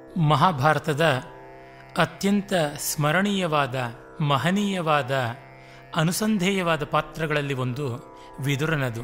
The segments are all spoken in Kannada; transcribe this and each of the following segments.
ಮಹಾಭಾರತದ ಅತ್ಯಂತ ಸ್ಮರಣೀಯವಾದ ಮಹನೀಯವಾದ ಅನುಸಂಧೇಯವಾದ ಪಾತ್ರಗಳಲ್ಲಿ ಒಂದು ವಿದುರನದು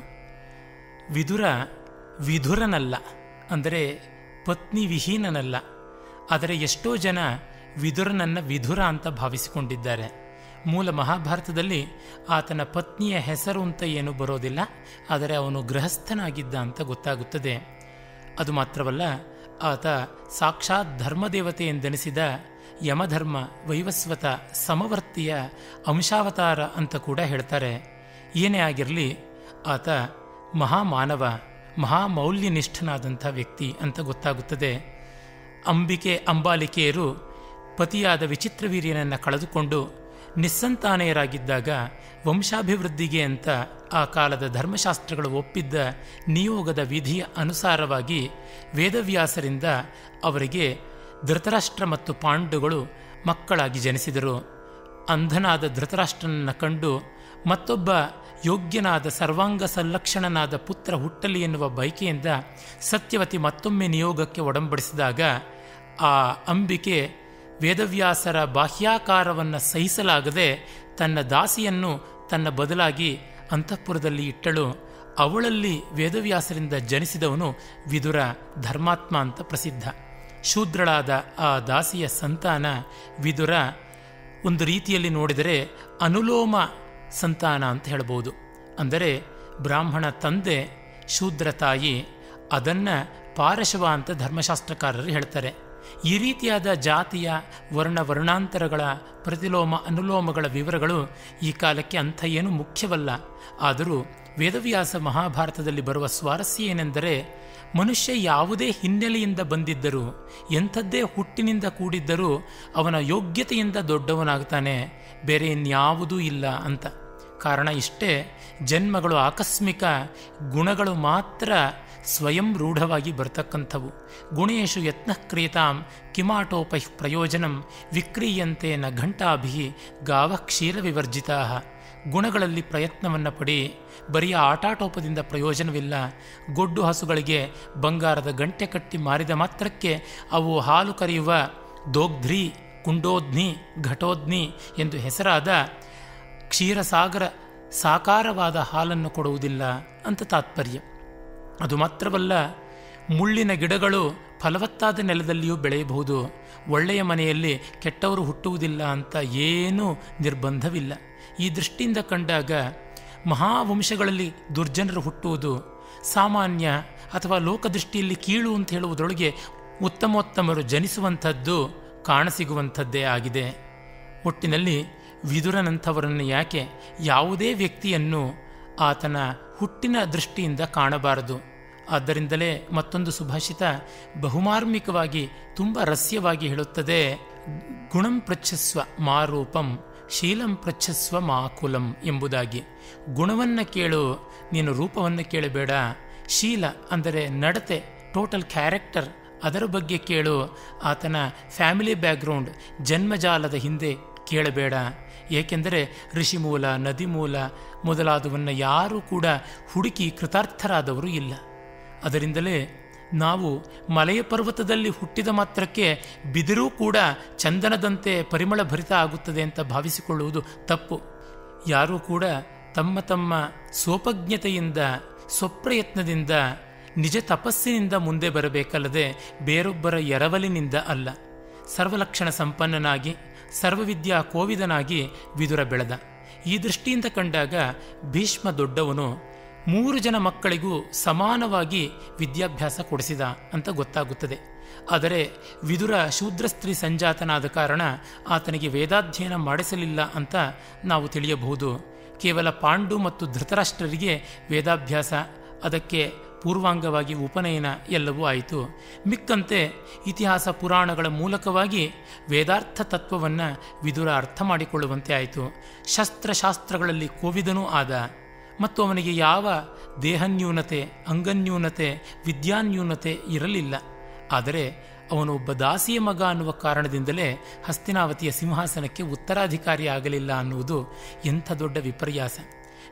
ವಿದುರ ವಿಧುರನಲ್ಲ ಅಂದರೆ ಪತ್ನಿ ವಿಹೀನನಲ್ಲ ಆದರೆ ಎಷ್ಟೋ ಜನ ವಿದುರನನ್ನು ವಿಧುರ ಅಂತ ಭಾವಿಸಿಕೊಂಡಿದ್ದಾರೆ ಮೂಲ ಮಹಾಭಾರತದಲ್ಲಿ ಆತನ ಪತ್ನಿಯ ಹೆಸರು ಅಂತ ಏನು ಬರೋದಿಲ್ಲ ಆದರೆ ಅವನು ಗೃಹಸ್ಥನಾಗಿದ್ದ ಅಂತ ಗೊತ್ತಾಗುತ್ತದೆ ಅದು ಮಾತ್ರವಲ್ಲ ಆತ ಸಾಕ್ಷಾತ್ ಧರ್ಮದೇವತೆ ಎಂದೆನಿಸಿದ ಯಮಧರ್ಮ ವೈವಸ್ವತ ಸಮವರ್ತಿಯ ಅಂಶಾವತಾರ ಅಂತ ಕೂಡ ಹೇಳ್ತಾರೆ ಏನೇ ಆಗಿರಲಿ ಆತ ಮಹಾಮಾನವ ಮಹಾಮೌಲ್ಯನಿಷ್ಠನಾದಂಥ ವ್ಯಕ್ತಿ ಅಂತ ಗೊತ್ತಾಗುತ್ತದೆ ಅಂಬಿಕೆ ಅಂಬಾಲಿಕೆಯರು ಪತಿಯಾದ ವಿಚಿತ್ರವೀರ್ಯನನ್ನು ಕಳೆದುಕೊಂಡು ನಿಸ್ಸಂತಾನೆಯರಾಗಿದ್ದಾಗ ವಂಶಾಭಿವೃದ್ಧಿಗೆ ಅಂತ ಆ ಕಾಲದ ಧರ್ಮಶಾಸ್ತ್ರಗಳು ಒಪ್ಪಿದ್ದ ನಿಯೋಗದ ವಿಧಿಯ ಅನುಸಾರವಾಗಿ ವೇದವ್ಯಾಸರಿಂದ ಅವರಿಗೆ ಧೃತರಾಷ್ಟ್ರ ಮತ್ತು ಪಾಂಡುಗಳು ಮಕ್ಕಳಾಗಿ ಜನಿಸಿದರು ಅಂಧನಾದ ಧೃತರಾಷ್ಟ್ರನನ್ನು ಕಂಡು ಮತ್ತೊಬ್ಬ ಯೋಗ್ಯನಾದ ಸರ್ವಾಂಗ ಸಂಲಕ್ಷಣನಾದ ಪುತ್ರ ಹುಟ್ಟಲಿ ಎನ್ನುವ ಬಯಕೆಯಿಂದ ಸತ್ಯವತಿ ಮತ್ತೊಮ್ಮೆ ನಿಯೋಗಕ್ಕೆ ಒಡಂಬಡಿಸಿದಾಗ ಆ ಅಂಬಿಕೆ ವೇದವ್ಯಾಸರ ಬಾಹ್ಯಾಕಾರವನ್ನು ಸಹಿಸಲಾಗದೆ ತನ್ನ ದಾಸಿಯನ್ನು ತನ್ನ ಬದಲಾಗಿ ಅಂತಃಪುರದಲ್ಲಿ ಇಟ್ಟಳು ಅವಳಲ್ಲಿ ವೇದವ್ಯಾಸರಿಂದ ಜನಿಸಿದವನು ವಿದುರ ಧರ್ಮಾತ್ಮ ಅಂತ ಪ್ರಸಿದ್ಧ ಶೂದ್ರಳಾದ ಆ ದಾಸಿಯ ಸಂತಾನ ವಿದುರ ಒಂದು ರೀತಿಯಲ್ಲಿ ನೋಡಿದರೆ ಅನುಲೋಮ ಸಂತಾನ ಅಂತ ಹೇಳ್ಬೋದು ಅಂದರೆ ಬ್ರಾಹ್ಮಣ ತಂದೆ ಶೂದ್ರ ತಾಯಿ ಅದನ್ನು ಪಾರಶವ ಅಂತ ಧರ್ಮಶಾಸ್ತ್ರಕಾರರು ಹೇಳ್ತಾರೆ ಈ ರೀತಿಯಾದ ಜಾತಿಯ ವರ್ಣ ವರ್ಣಾಂತರಗಳ ಪ್ರತಿಲೋಮ ಅನುಲೋಮಗಳ ವಿವರಗಳು ಈ ಕಾಲಕ್ಕೆ ಅಂಥ ಏನು ಮುಖ್ಯವಲ್ಲ ಆದರೂ ವೇದವ್ಯಾಸ ಮಹಾಭಾರತದಲ್ಲಿ ಬರುವ ಸ್ವಾರಸ್ಯ ಏನೆಂದರೆ ಮನುಷ್ಯ ಯಾವುದೇ ಹಿನ್ನೆಲೆಯಿಂದ ಬಂದಿದ್ದರೂ ಎಂಥದ್ದೇ ಹುಟ್ಟಿನಿಂದ ಕೂಡಿದ್ದರೂ ಅವನ ಯೋಗ್ಯತೆಯಿಂದ ದೊಡ್ಡವನಾಗ್ತಾನೆ ಬೇರೆ ಇನ್ಯಾವುದೂ ಇಲ್ಲ ಅಂತ ಕಾರಣ ಇಷ್ಟೇ ಜನ್ಮಗಳು ಆಕಸ್ಮಿಕ ಗುಣಗಳು ಮಾತ್ರ ಸ್ವಯಂ ರೂಢವಾಗಿ ಬರ್ತಕ್ಕಂಥವು ಗುಣೇಶು ಯತ್ನ ಕ್ರಿಯತಾಂ ಕಿಮಾಟೋಪೈ ಪ್ರಯೋಜನಂ ವಿಕ್ರೀಯಂತೆ ನ ಘಂಟಾಭಿ ಗಾವ ಕ್ಷೀರ ವಿವರ್ಜಿತಾ ಗುಣಗಳಲ್ಲಿ ಪ್ರಯತ್ನವನ್ನು ಪಡಿ ಬರೀ ಆಟಾಟೋಪದಿಂದ ಪ್ರಯೋಜನವಿಲ್ಲ ಗೊಡ್ಡು ಹಸುಗಳಿಗೆ ಬಂಗಾರದ ಗಂಟೆ ಕಟ್ಟಿ ಮಾರಿದ ಮಾತ್ರಕ್ಕೆ ಅವು ಹಾಲು ಕರೆಯುವ ದೋಗ್ಧ್ರಿ ಕುಂಡೋಧ್ನಿ ಘಟೋಧ್ನಿ ಎಂದು ಹೆಸರಾದ ಕ್ಷೀರಸಾಗರ ಸಾಕಾರವಾದ ಹಾಲನ್ನು ಕೊಡುವುದಿಲ್ಲ ಅಂತ ತಾತ್ಪರ್ಯ ಅದು ಮಾತ್ರವಲ್ಲ ಮುಳ್ಳಿನ ಗಿಡಗಳು ಫಲವತ್ತಾದ ನೆಲದಲ್ಲಿಯೂ ಬೆಳೆಯಬಹುದು ಒಳ್ಳೆಯ ಮನೆಯಲ್ಲಿ ಕೆಟ್ಟವರು ಹುಟ್ಟುವುದಿಲ್ಲ ಅಂತ ಏನೂ ನಿರ್ಬಂಧವಿಲ್ಲ ಈ ದೃಷ್ಟಿಯಿಂದ ಕಂಡಾಗ ಮಹಾವಂಶಗಳಲ್ಲಿ ದುರ್ಜನರು ಹುಟ್ಟುವುದು ಸಾಮಾನ್ಯ ಅಥವಾ ಲೋಕದೃಷ್ಟಿಯಲ್ಲಿ ಕೀಳು ಅಂತ ಹೇಳುವುದರೊಳಗೆ ಉತ್ತಮೋತ್ತಮರು ಜನಿಸುವಂಥದ್ದು ಕಾಣಸಿಗುವಂಥದ್ದೇ ಆಗಿದೆ ಒಟ್ಟಿನಲ್ಲಿ ವಿದುರನಂಥವರನ್ನು ಯಾಕೆ ಯಾವುದೇ ವ್ಯಕ್ತಿಯನ್ನು ಆತನ ಹುಟ್ಟಿನ ದೃಷ್ಟಿಯಿಂದ ಕಾಣಬಾರದು ಆದ್ದರಿಂದಲೇ ಮತ್ತೊಂದು ಸುಭಾಷಿತ ಬಹುಮಾರ್ಮಿಕವಾಗಿ ತುಂಬ ರಸ್ಯವಾಗಿ ಹೇಳುತ್ತದೆ ಗುಣಂ ಪೃಚ್ಛಸ್ವ ಮಾರೂಪಂ ಶೀಲಂ ಪೃಚ್ಛಸ್ವ ಮಾಕುಲಂ ಎಂಬುದಾಗಿ ಗುಣವನ್ನು ಕೇಳು ನೀನು ರೂಪವನ್ನು ಕೇಳಬೇಡ ಶೀಲ ಅಂದರೆ ನಡತೆ ಟೋಟಲ್ ಕ್ಯಾರೆಕ್ಟರ್ ಅದರ ಬಗ್ಗೆ ಕೇಳು ಆತನ ಫ್ಯಾಮಿಲಿ ಬ್ಯಾಕ್ಗ್ರೌಂಡ್ ಜನ್ಮಜಾಲದ ಹಿಂದೆ ಕೇಳಬೇಡ ಏಕೆಂದರೆ ಋಷಿಮೂಲ ನದಿಮೂಲ ಮೊದಲಾದವನ್ನು ಯಾರೂ ಕೂಡ ಹುಡುಕಿ ಕೃತಾರ್ಥರಾದವರು ಇಲ್ಲ ಅದರಿಂದಲೇ ನಾವು ಮಲೆಯ ಪರ್ವತದಲ್ಲಿ ಹುಟ್ಟಿದ ಮಾತ್ರಕ್ಕೆ ಬಿದಿರೂ ಕೂಡ ಚಂದನದಂತೆ ಪರಿಮಳ ಭರಿತ ಆಗುತ್ತದೆ ಅಂತ ಭಾವಿಸಿಕೊಳ್ಳುವುದು ತಪ್ಪು ಯಾರೂ ಕೂಡ ತಮ್ಮ ತಮ್ಮ ಸ್ವೋಪಜ್ಞತೆಯಿಂದ ಸ್ವಪ್ರಯತ್ನದಿಂದ ನಿಜ ತಪಸ್ಸಿನಿಂದ ಮುಂದೆ ಬರಬೇಕಲ್ಲದೆ ಬೇರೊಬ್ಬರ ಎರವಲಿನಿಂದ ಅಲ್ಲ ಸರ್ವಲಕ್ಷಣ ಸಂಪನ್ನನಾಗಿ ಸರ್ವವಿದ್ಯಾ ಕೋವಿದನಾಗಿ ವಿದುರ ಬೆಳೆದ ಈ ದೃಷ್ಟಿಯಿಂದ ಕಂಡಾಗ ಭೀಷ್ಮ ದೊಡ್ಡವನು ಮೂರು ಜನ ಮಕ್ಕಳಿಗೂ ಸಮಾನವಾಗಿ ವಿದ್ಯಾಭ್ಯಾಸ ಕೊಡಿಸಿದ ಅಂತ ಗೊತ್ತಾಗುತ್ತದೆ ಆದರೆ ವಿದುರ ಶೂದ್ರ ಸ್ತ್ರೀ ಸಂಜಾತನಾದ ಕಾರಣ ಆತನಿಗೆ ವೇದಾಧ್ಯಯನ ಮಾಡಿಸಲಿಲ್ಲ ಅಂತ ನಾವು ತಿಳಿಯಬಹುದು ಕೇವಲ ಪಾಂಡು ಮತ್ತು ಧೃತರಾಷ್ಟ್ರರಿಗೆ ವೇದಾಭ್ಯಾಸ ಅದಕ್ಕೆ ಪೂರ್ವಾಂಗವಾಗಿ ಉಪನಯನ ಎಲ್ಲವೂ ಆಯಿತು ಮಿಕ್ಕಂತೆ ಇತಿಹಾಸ ಪುರಾಣಗಳ ಮೂಲಕವಾಗಿ ವೇದಾರ್ಥ ತತ್ವವನ್ನು ವಿದುರ ಅರ್ಥ ಮಾಡಿಕೊಳ್ಳುವಂತೆ ಆಯಿತು ಶಸ್ತ್ರಶಾಸ್ತ್ರಗಳಲ್ಲಿ ಕೋವಿದನೂ ಆದ ಮತ್ತು ಅವನಿಗೆ ಯಾವ ದೇಹನ್ಯೂನತೆ ಅಂಗನ್ಯೂನತೆ ವಿದ್ಯಾನ್ಯೂನತೆ ಇರಲಿಲ್ಲ ಆದರೆ ಅವನು ಒಬ್ಬ ದಾಸಿಯ ಮಗ ಅನ್ನುವ ಕಾರಣದಿಂದಲೇ ಹಸ್ತಿನಾವತಿಯ ಸಿಂಹಾಸನಕ್ಕೆ ಉತ್ತರಾಧಿಕಾರಿ ಆಗಲಿಲ್ಲ ಅನ್ನುವುದು ಎಂಥ ದೊಡ್ಡ ವಿಪರ್ಯಾಸ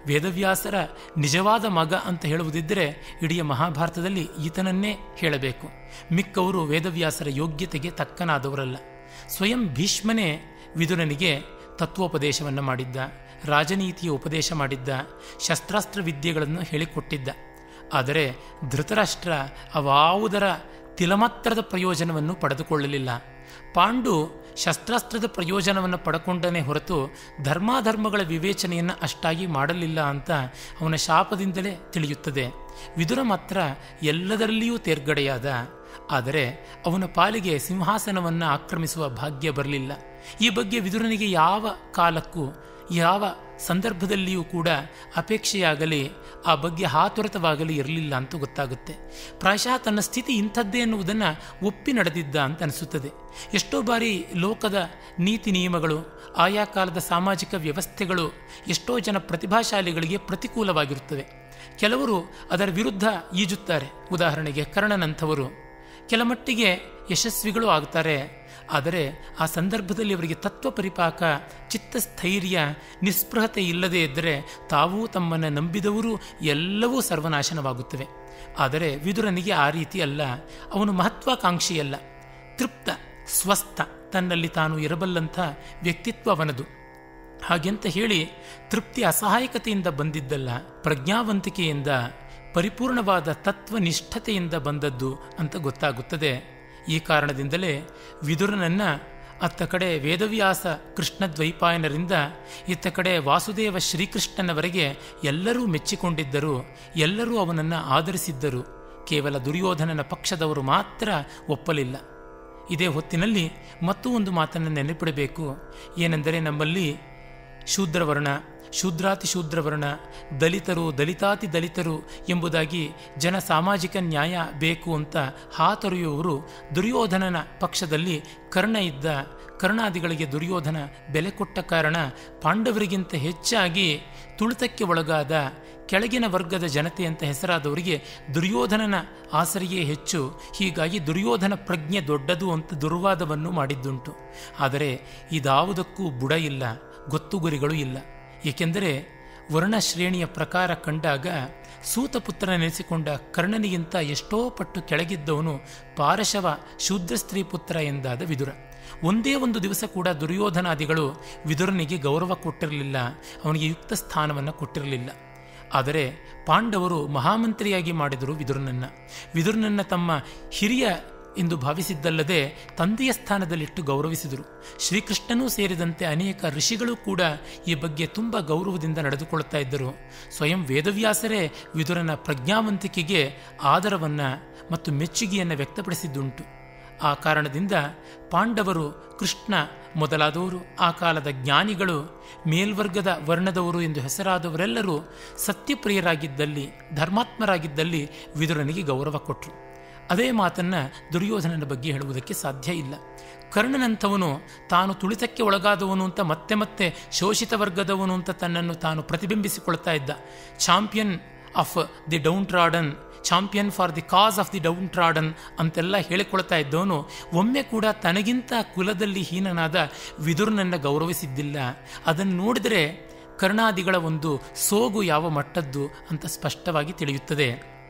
ವೇದವ್ಯಾಸರ ನಿಜವಾದ ಮಗ ಅಂತ ಹೇಳುವುದಿದ್ದರೆ ಇಡೀ ಮಹಾಭಾರತದಲ್ಲಿ ಈತನನ್ನೇ ಹೇಳಬೇಕು ಮಿಕ್ಕವರು ವೇದವ್ಯಾಸರ ಯೋಗ್ಯತೆಗೆ ತಕ್ಕನಾದವರಲ್ಲ ಸ್ವಯಂ ಭೀಷ್ಮನೇ ವಿದುರನಿಗೆ ತತ್ವೋಪದೇಶವನ್ನು ಮಾಡಿದ್ದ ರಾಜನೀತಿಯ ಉಪದೇಶ ಮಾಡಿದ್ದ ಶಸ್ತ್ರಾಸ್ತ್ರ ವಿದ್ಯೆಗಳನ್ನು ಹೇಳಿಕೊಟ್ಟಿದ್ದ ಆದರೆ ಧೃತರಾಷ್ಟ್ರ ಅವಾವುದರ ತಿಲಮಾತ್ರದ ಪ್ರಯೋಜನವನ್ನು ಪಡೆದುಕೊಳ್ಳಲಿಲ್ಲ ಪಾಂಡು ಶಸ್ತ್ರಾಸ್ತ್ರದ ಪ್ರಯೋಜನವನ್ನು ಪಡ್ಕೊಂಡನೇ ಹೊರತು ಧರ್ಮಾಧರ್ಮಗಳ ವಿವೇಚನೆಯನ್ನು ಅಷ್ಟಾಗಿ ಮಾಡಲಿಲ್ಲ ಅಂತ ಅವನ ಶಾಪದಿಂದಲೇ ತಿಳಿಯುತ್ತದೆ ವಿದುರ ಮಾತ್ರ ಎಲ್ಲದರಲ್ಲಿಯೂ ತೇರ್ಗಡೆಯಾದ ಆದರೆ ಅವನ ಪಾಲಿಗೆ ಸಿಂಹಾಸನವನ್ನು ಆಕ್ರಮಿಸುವ ಭಾಗ್ಯ ಬರಲಿಲ್ಲ ಈ ಬಗ್ಗೆ ವಿದುರನಿಗೆ ಯಾವ ಕಾಲಕ್ಕೂ ಯಾವ ಸಂದರ್ಭದಲ್ಲಿಯೂ ಕೂಡ ಅಪೇಕ್ಷೆಯಾಗಲಿ ಆ ಬಗ್ಗೆ ಹಾತೊರೆತವಾಗಲಿ ಇರಲಿಲ್ಲ ಅಂತ ಗೊತ್ತಾಗುತ್ತೆ ಪ್ರಾಯಶಃ ತನ್ನ ಸ್ಥಿತಿ ಇಂಥದ್ದೇ ಎನ್ನುವುದನ್ನು ಒಪ್ಪಿ ನಡೆದಿದ್ದ ಅಂತ ಅನಿಸುತ್ತದೆ ಎಷ್ಟೋ ಬಾರಿ ಲೋಕದ ನೀತಿ ನಿಯಮಗಳು ಆಯಾ ಕಾಲದ ಸಾಮಾಜಿಕ ವ್ಯವಸ್ಥೆಗಳು ಎಷ್ಟೋ ಜನ ಪ್ರತಿಭಾಶಾಲಿಗಳಿಗೆ ಪ್ರತಿಕೂಲವಾಗಿರುತ್ತವೆ ಕೆಲವರು ಅದರ ವಿರುದ್ಧ ಈಜುತ್ತಾರೆ ಉದಾಹರಣೆಗೆ ಕರ್ಣನಂಥವರು ಕೆಲಮಟ್ಟಿಗೆ ಯಶಸ್ವಿಗಳು ಆಗ್ತಾರೆ ಆದರೆ ಆ ಸಂದರ್ಭದಲ್ಲಿ ಅವರಿಗೆ ತತ್ವ ಪರಿಪಾಕ ಚಿತ್ತಸ್ಥೈರ್ಯ ನಿಸ್ಪೃಹತೆ ಇಲ್ಲದೇ ಇದ್ದರೆ ತಾವೂ ತಮ್ಮನ್ನು ನಂಬಿದವರು ಎಲ್ಲವೂ ಸರ್ವನಾಶನವಾಗುತ್ತವೆ ಆದರೆ ವಿದುರನಿಗೆ ಆ ರೀತಿ ಅಲ್ಲ ಅವನು ಮಹತ್ವಾಕಾಂಕ್ಷಿಯಲ್ಲ ತೃಪ್ತ ಸ್ವಸ್ಥ ತನ್ನಲ್ಲಿ ತಾನು ಇರಬಲ್ಲಂಥ ವ್ಯಕ್ತಿತ್ವ ಅವನದು ಹಾಗೆಂತ ಹೇಳಿ ತೃಪ್ತಿ ಅಸಹಾಯಕತೆಯಿಂದ ಬಂದಿದ್ದಲ್ಲ ಪ್ರಜ್ಞಾವಂತಿಕೆಯಿಂದ ಪರಿಪೂರ್ಣವಾದ ತತ್ವನಿಷ್ಠತೆಯಿಂದ ಬಂದದ್ದು ಅಂತ ಗೊತ್ತಾಗುತ್ತದೆ ಈ ಕಾರಣದಿಂದಲೇ ವಿದುರನನ್ನ ಅತ್ತ ಕಡೆ ವೇದವ್ಯಾಸ ಕೃಷ್ಣ ದ್ವೈಪಾಯನರಿಂದ ಇತ್ತ ಕಡೆ ವಾಸುದೇವ ಶ್ರೀಕೃಷ್ಣನವರೆಗೆ ಎಲ್ಲರೂ ಮೆಚ್ಚಿಕೊಂಡಿದ್ದರು ಎಲ್ಲರೂ ಅವನನ್ನು ಆದರಿಸಿದ್ದರು ಕೇವಲ ದುರ್ಯೋಧನನ ಪಕ್ಷದವರು ಮಾತ್ರ ಒಪ್ಪಲಿಲ್ಲ ಇದೇ ಹೊತ್ತಿನಲ್ಲಿ ಮತ್ತೂ ಒಂದು ಮಾತನ್ನು ನೆನಪಿಡಬೇಕು ಏನೆಂದರೆ ನಮ್ಮಲ್ಲಿ ಶೂದ್ರವರ್ಣ ಶೂದ್ರಾತಿ ಶೂದ್ರವರ್ಣ ದಲಿತರು ದಲಿತಾತಿ ದಲಿತರು ಎಂಬುದಾಗಿ ಜನ ಸಾಮಾಜಿಕ ನ್ಯಾಯ ಬೇಕು ಅಂತ ಹಾತೊರೆಯುವವರು ದುರ್ಯೋಧನನ ಪಕ್ಷದಲ್ಲಿ ಕರ್ಣ ಇದ್ದ ಕರ್ಣಾದಿಗಳಿಗೆ ದುರ್ಯೋಧನ ಬೆಲೆ ಕೊಟ್ಟ ಕಾರಣ ಪಾಂಡವರಿಗಿಂತ ಹೆಚ್ಚಾಗಿ ತುಳಿತಕ್ಕೆ ಒಳಗಾದ ಕೆಳಗಿನ ವರ್ಗದ ಜನತೆ ಅಂತ ಹೆಸರಾದವರಿಗೆ ದುರ್ಯೋಧನನ ಆಸರಿಯೇ ಹೆಚ್ಚು ಹೀಗಾಗಿ ದುರ್ಯೋಧನ ಪ್ರಜ್ಞೆ ದೊಡ್ಡದು ಅಂತ ದುರ್ವಾದವನ್ನು ಮಾಡಿದ್ದುಂಟು ಆದರೆ ಇದಾವುದಕ್ಕೂ ಬುಡ ಇಲ್ಲ ಗೊತ್ತುಗುರಿಗಳು ಇಲ್ಲ ಏಕೆಂದರೆ ವರ್ಣಶ್ರೇಣಿಯ ಪ್ರಕಾರ ಕಂಡಾಗ ಸೂತಪುತ್ರ ನೆನೆಸಿಕೊಂಡ ಕರ್ಣನಿಗಿಂತ ಎಷ್ಟೋ ಪಟ್ಟು ಕೆಳಗಿದ್ದವನು ಪಾರಶವ ಶೂದ್ರ ಸ್ತ್ರೀ ಪುತ್ರ ಎಂದಾದ ವಿದುರ ಒಂದೇ ಒಂದು ದಿವಸ ಕೂಡ ದುರ್ಯೋಧನಾದಿಗಳು ವಿದುರನಿಗೆ ಗೌರವ ಕೊಟ್ಟಿರಲಿಲ್ಲ ಅವನಿಗೆ ಯುಕ್ತ ಸ್ಥಾನವನ್ನು ಕೊಟ್ಟಿರಲಿಲ್ಲ ಆದರೆ ಪಾಂಡವರು ಮಹಾಮಂತ್ರಿಯಾಗಿ ಮಾಡಿದರು ವಿದುರನನ್ನ ವಿದುರನನ್ನ ತಮ್ಮ ಹಿರಿಯ ಎಂದು ಭಾವಿಸಿದ್ದಲ್ಲದೆ ತಂದೆಯ ಸ್ಥಾನದಲ್ಲಿಟ್ಟು ಗೌರವಿಸಿದರು ಶ್ರೀಕೃಷ್ಣನೂ ಸೇರಿದಂತೆ ಅನೇಕ ಋಷಿಗಳು ಕೂಡ ಈ ಬಗ್ಗೆ ತುಂಬ ಗೌರವದಿಂದ ನಡೆದುಕೊಳ್ಳುತ್ತಾ ಇದ್ದರು ಸ್ವಯಂ ವೇದವ್ಯಾಸರೇ ವಿದುರನ ಪ್ರಜ್ಞಾವಂತಿಕೆಗೆ ಆದರವನ್ನು ಮತ್ತು ಮೆಚ್ಚುಗೆಯನ್ನು ವ್ಯಕ್ತಪಡಿಸಿದ್ದುಂಟು ಆ ಕಾರಣದಿಂದ ಪಾಂಡವರು ಕೃಷ್ಣ ಮೊದಲಾದವರು ಆ ಕಾಲದ ಜ್ಞಾನಿಗಳು ಮೇಲ್ವರ್ಗದ ವರ್ಣದವರು ಎಂದು ಹೆಸರಾದವರೆಲ್ಲರೂ ಸತ್ಯಪ್ರಿಯರಾಗಿದ್ದಲ್ಲಿ ಧರ್ಮಾತ್ಮರಾಗಿದ್ದಲ್ಲಿ ವಿದುರನಿಗೆ ಗೌರವ ಕೊಟ್ಟರು ಅದೇ ಮಾತನ್ನು ದುರ್ಯೋಧನನ ಬಗ್ಗೆ ಹೇಳುವುದಕ್ಕೆ ಸಾಧ್ಯ ಇಲ್ಲ ಕರ್ಣನಂಥವನು ತಾನು ತುಳಿತಕ್ಕೆ ಒಳಗಾದವನು ಅಂತ ಮತ್ತೆ ಮತ್ತೆ ಶೋಷಿತ ವರ್ಗದವನು ಅಂತ ತನ್ನನ್ನು ತಾನು ಪ್ರತಿಬಿಂಬಿಸಿಕೊಳ್ತಾ ಇದ್ದ champion of the downtrodden champion for the cause of the downtrodden ಅಂತೆಲ್ಲ ಹೇಳಿಕೊಳ್ತಾ ಇದ್ದವನು ಒಮ್ಮೆ ಕೂಡ ತನಗಿಂತ ಕುಲದಲ್ಲಿ ಹೀನನಾದ ವಿದುರನನ್ನು ಗೌರವಿಸಿದ್ದಿಲ್ಲ ಅದನ್ನು ನೋಡಿದರೆ ಕರ್ಣಾದಿಗಳ ಒಂದು ಸೋಗು ಯಾವ ಮಟ್ಟದ್ದು ಅಂತ ಸ್ಪಷ್ಟವಾಗಿ ತಿಳಿಯುತ್ತದೆ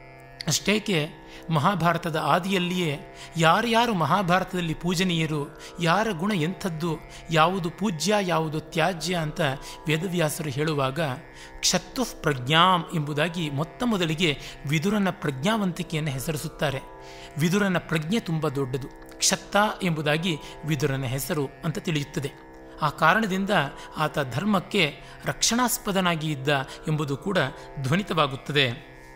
ಅಷ್ಟೇಕೆ ಮಹಾಭಾರತದ ಆದಿಯಲ್ಲಿಯೇ ಯಾರ್ಯಾರು ಮಹಾಭಾರತದಲ್ಲಿ ಪೂಜನೀಯರು ಯಾರ ಗುಣ ಎಂಥದ್ದು ಯಾವುದು ಪೂಜ್ಯ ಯಾವುದು ತ್ಯಾಜ್ಯ ಅಂತ ವೇದವ್ಯಾಸರು ಹೇಳುವಾಗ ಕ್ಷತ್ತು ಪ್ರಜ್ಞಾಂ ಎಂಬುದಾಗಿ ಮೊತ್ತ ಮೊದಲಿಗೆ ವಿದುರನ ಪ್ರಜ್ಞಾವಂತಿಕೆಯನ್ನು ಹೆಸರಿಸುತ್ತಾರೆ ವಿದುರನ ಪ್ರಜ್ಞೆ ತುಂಬ ದೊಡ್ಡದು ಕ್ಷತ್ತ ಎಂಬುದಾಗಿ ವಿದುರನ ಹೆಸರು ಅಂತ ತಿಳಿಯುತ್ತದೆ ಆ ಕಾರಣದಿಂದ ಆತ ಧರ್ಮಕ್ಕೆ ರಕ್ಷಣಾಸ್ಪದನಾಗಿ ಇದ್ದ ಎಂಬುದು ಕೂಡ ಧ್ವನಿತವಾಗುತ್ತದೆ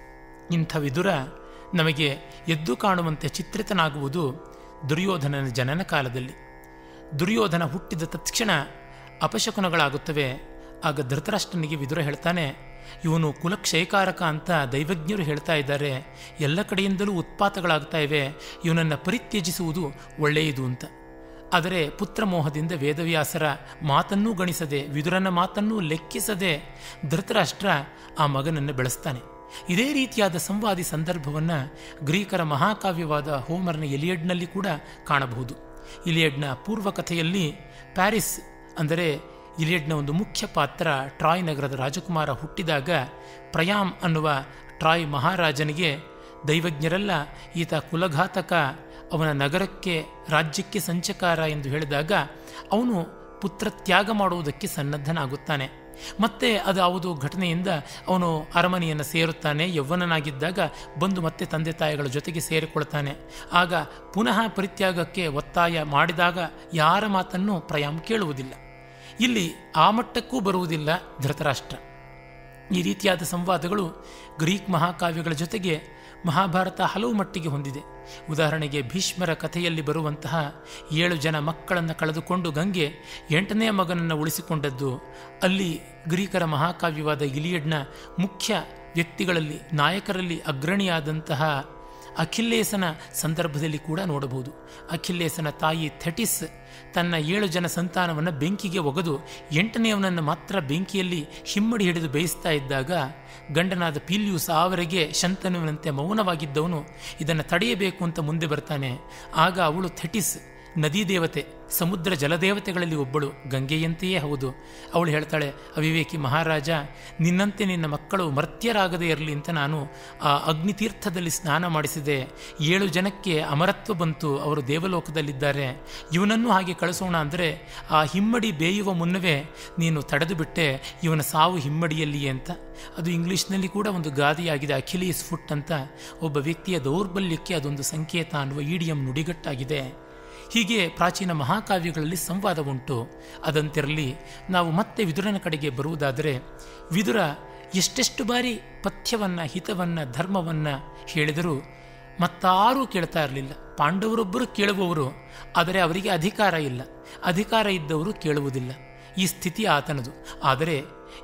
ಇಂಥ ವಿದುರ ನಮಗೆ ಎದ್ದು ಕಾಣುವಂತೆ ಚಿತ್ರಿತನಾಗುವುದು ದುರ್ಯೋಧನನ ಜನನ ಕಾಲದಲ್ಲಿ ದುರ್ಯೋಧನ ಹುಟ್ಟಿದ ತತ್ಕ್ಷಣ ಅಪಶಕುನಗಳಾಗುತ್ತವೆ ಆಗ ಧೃತರಾಷ್ಟ್ರನಿಗೆ ವಿದುರ ಹೇಳ್ತಾನೆ ಇವನು ಕುಲಕ್ಷಯಕಾರಕ ಅಂತ ದೈವಜ್ಞರು ಹೇಳ್ತಾ ಇದ್ದಾರೆ ಎಲ್ಲ ಕಡೆಯಿಂದಲೂ ಉತ್ಪಾತಗಳಾಗ್ತಾ ಇವೆ ಇವನನ್ನು ಪರಿತ್ಯಜಿಸುವುದು ಒಳ್ಳೆಯದು ಅಂತ ಆದರೆ ಪುತ್ರಮೋಹದಿಂದ ವೇದವ್ಯಾಸರ ಮಾತನ್ನೂ ಗಣಿಸದೆ ವಿದುರನ ಮಾತನ್ನೂ ಲೆಕ್ಕಿಸದೆ ಧೃತರಾಷ್ಟ್ರ ಆ ಮಗನನ್ನು ಬೆಳೆಸ್ತಾನೆ ಇದೇ ರೀತಿಯಾದ ಸಂವಾದಿ ಸಂದರ್ಭವನ್ನು ಗ್ರೀಕರ ಮಹಾಕಾವ್ಯವಾದ ಹೋಮರ್ನ ಎಲಿಯಡ್ನಲ್ಲಿ ಕೂಡ ಕಾಣಬಹುದು ಇಲಿಯಡ್ನ ಪೂರ್ವ ಕಥೆಯಲ್ಲಿ ಪ್ಯಾರಿಸ್ ಅಂದರೆ ಇಲಿಯಡ್ನ ಒಂದು ಮುಖ್ಯ ಪಾತ್ರ ಟ್ರಾಯ್ ನಗರದ ರಾಜಕುಮಾರ ಹುಟ್ಟಿದಾಗ ಪ್ರಯಾಮ್ ಅನ್ನುವ ಟ್ರಾಯ್ ಮಹಾರಾಜನಿಗೆ ದೈವಜ್ಞರೆಲ್ಲ ಈತ ಕುಲಘಾತಕ ಅವನ ನಗರಕ್ಕೆ ರಾಜ್ಯಕ್ಕೆ ಸಂಚಕಾರ ಎಂದು ಹೇಳಿದಾಗ ಅವನು ಪುತ್ರ ತ್ಯಾಗ ಮಾಡುವುದಕ್ಕೆ ಸನ್ನದ್ಧನಾಗುತ್ತಾನೆ ಮತ್ತೆ ಅದು ಯಾವುದು ಘಟನೆಯಿಂದ ಅವನು ಅರಮನೆಯನ್ನು ಸೇರುತ್ತಾನೆ ಯೌವನನಾಗಿದ್ದಾಗ ಬಂದು ಮತ್ತೆ ತಂದೆ ತಾಯಿಗಳ ಜೊತೆಗೆ ಸೇರಿಕೊಳ್ತಾನೆ ಆಗ ಪುನಃ ಪರಿತ್ಯಾಗಕ್ಕೆ ಒತ್ತಾಯ ಮಾಡಿದಾಗ ಯಾರ ಮಾತನ್ನು ಪ್ರಯಾಮ್ ಕೇಳುವುದಿಲ್ಲ ಇಲ್ಲಿ ಆ ಮಟ್ಟಕ್ಕೂ ಬರುವುದಿಲ್ಲ ಧೃತರಾಷ್ಟ್ರ ಈ ರೀತಿಯಾದ ಸಂವಾದಗಳು ಗ್ರೀಕ್ ಮಹಾಕಾವ್ಯಗಳ ಜೊತೆಗೆ ಮಹಾಭಾರತ ಹಲವು ಮಟ್ಟಿಗೆ ಹೊಂದಿದೆ ಉದಾಹರಣೆಗೆ ಭೀಷ್ಮರ ಕಥೆಯಲ್ಲಿ ಬರುವಂತಹ ಏಳು ಜನ ಮಕ್ಕಳನ್ನು ಕಳೆದುಕೊಂಡು ಗಂಗೆ ಎಂಟನೇ ಮಗನನ್ನು ಉಳಿಸಿಕೊಂಡದ್ದು ಅಲ್ಲಿ ಗ್ರೀಕರ ಮಹಾಕಾವ್ಯವಾದ ಇಲಿಯಡ್ನ ಮುಖ್ಯ ವ್ಯಕ್ತಿಗಳಲ್ಲಿ ನಾಯಕರಲ್ಲಿ ಅಗ್ರಣಿಯಾದಂತಹ ಅಖಿಲ್ಲೇಸನ ಸಂದರ್ಭದಲ್ಲಿ ಕೂಡ ನೋಡಬಹುದು ಅಖಿಲ್ಲೇಸನ ತಾಯಿ ಥೆಟಿಸ್ ತನ್ನ ಏಳು ಜನ ಸಂತಾನವನ್ನು ಬೆಂಕಿಗೆ ಒಗೆದು ಎಂಟನೆಯವನನ್ನು ಮಾತ್ರ ಬೆಂಕಿಯಲ್ಲಿ ಹಿಮ್ಮಡಿ ಹಿಡಿದು ಬೇಯಿಸ್ತಾ ಇದ್ದಾಗ ಗಂಡನಾದ ಪೀಲ್ಯೂಸ್ ಆವರೆಗೆ ಶಂತನುವಿನಂತೆ ಮೌನವಾಗಿದ್ದವನು ಇದನ್ನು ತಡೆಯಬೇಕು ಅಂತ ಮುಂದೆ ಬರ್ತಾನೆ ಆಗ ಅವಳು ಥೆಟಿಸ್ ನದಿ ದೇವತೆ ಸಮುದ್ರ ಜಲದೇವತೆಗಳಲ್ಲಿ ಒಬ್ಬಳು ಗಂಗೆಯಂತೆಯೇ ಹೌದು ಅವಳು ಹೇಳ್ತಾಳೆ ಅವಿವೇಕಿ ಮಹಾರಾಜ ನಿನ್ನಂತೆ ನಿನ್ನ ಮಕ್ಕಳು ಮರ್ತ್ಯರಾಗದೇ ಇರಲಿ ಅಂತ ನಾನು ಆ ಅಗ್ನಿತೀರ್ಥದಲ್ಲಿ ಸ್ನಾನ ಮಾಡಿಸಿದೆ ಏಳು ಜನಕ್ಕೆ ಅಮರತ್ವ ಬಂತು ಅವರು ದೇವಲೋಕದಲ್ಲಿದ್ದಾರೆ ಇವನನ್ನು ಹಾಗೆ ಕಳಿಸೋಣ ಅಂದರೆ ಆ ಹಿಮ್ಮಡಿ ಬೇಯುವ ಮುನ್ನವೇ ನೀನು ತಡೆದು ಬಿಟ್ಟೆ ಇವನ ಸಾವು ಹಿಮ್ಮಡಿಯಲ್ಲಿಯೇ ಅಂತ ಅದು ಇಂಗ್ಲಿಷ್ನಲ್ಲಿ ಕೂಡ ಒಂದು ಗಾದೆಯಾಗಿದೆ ಅಖಿಲೀಸ್ ಫುಟ್ ಅಂತ ಒಬ್ಬ ವ್ಯಕ್ತಿಯ ದೌರ್ಬಲ್ಯಕ್ಕೆ ಅದೊಂದು ಸಂಕೇತ ಅನ್ನುವ ಇಡಿಯಂ ನುಡಿಗಟ್ಟಾಗಿದೆ ಹೀಗೆ ಪ್ರಾಚೀನ ಮಹಾಕಾವ್ಯಗಳಲ್ಲಿ ಸಂವಾದ ಉಂಟು ಅದಂತಿರಲಿ ನಾವು ಮತ್ತೆ ವಿದುರನ ಕಡೆಗೆ ಬರುವುದಾದರೆ ವಿದುರ ಎಷ್ಟೆಷ್ಟು ಬಾರಿ ಪಥ್ಯವನ್ನ ಹಿತವನ್ನ ಧರ್ಮವನ್ನ ಹೇಳಿದರೂ ಮತ್ತಾರೂ ಕೇಳ್ತಾ ಇರಲಿಲ್ಲ ಪಾಂಡವರೊಬ್ಬರು ಕೇಳುವವರು ಆದರೆ ಅವರಿಗೆ ಅಧಿಕಾರ ಇಲ್ಲ ಅಧಿಕಾರ ಇದ್ದವರು ಕೇಳುವುದಿಲ್ಲ ಈ ಸ್ಥಿತಿ ಆತನದು ಆದರೆ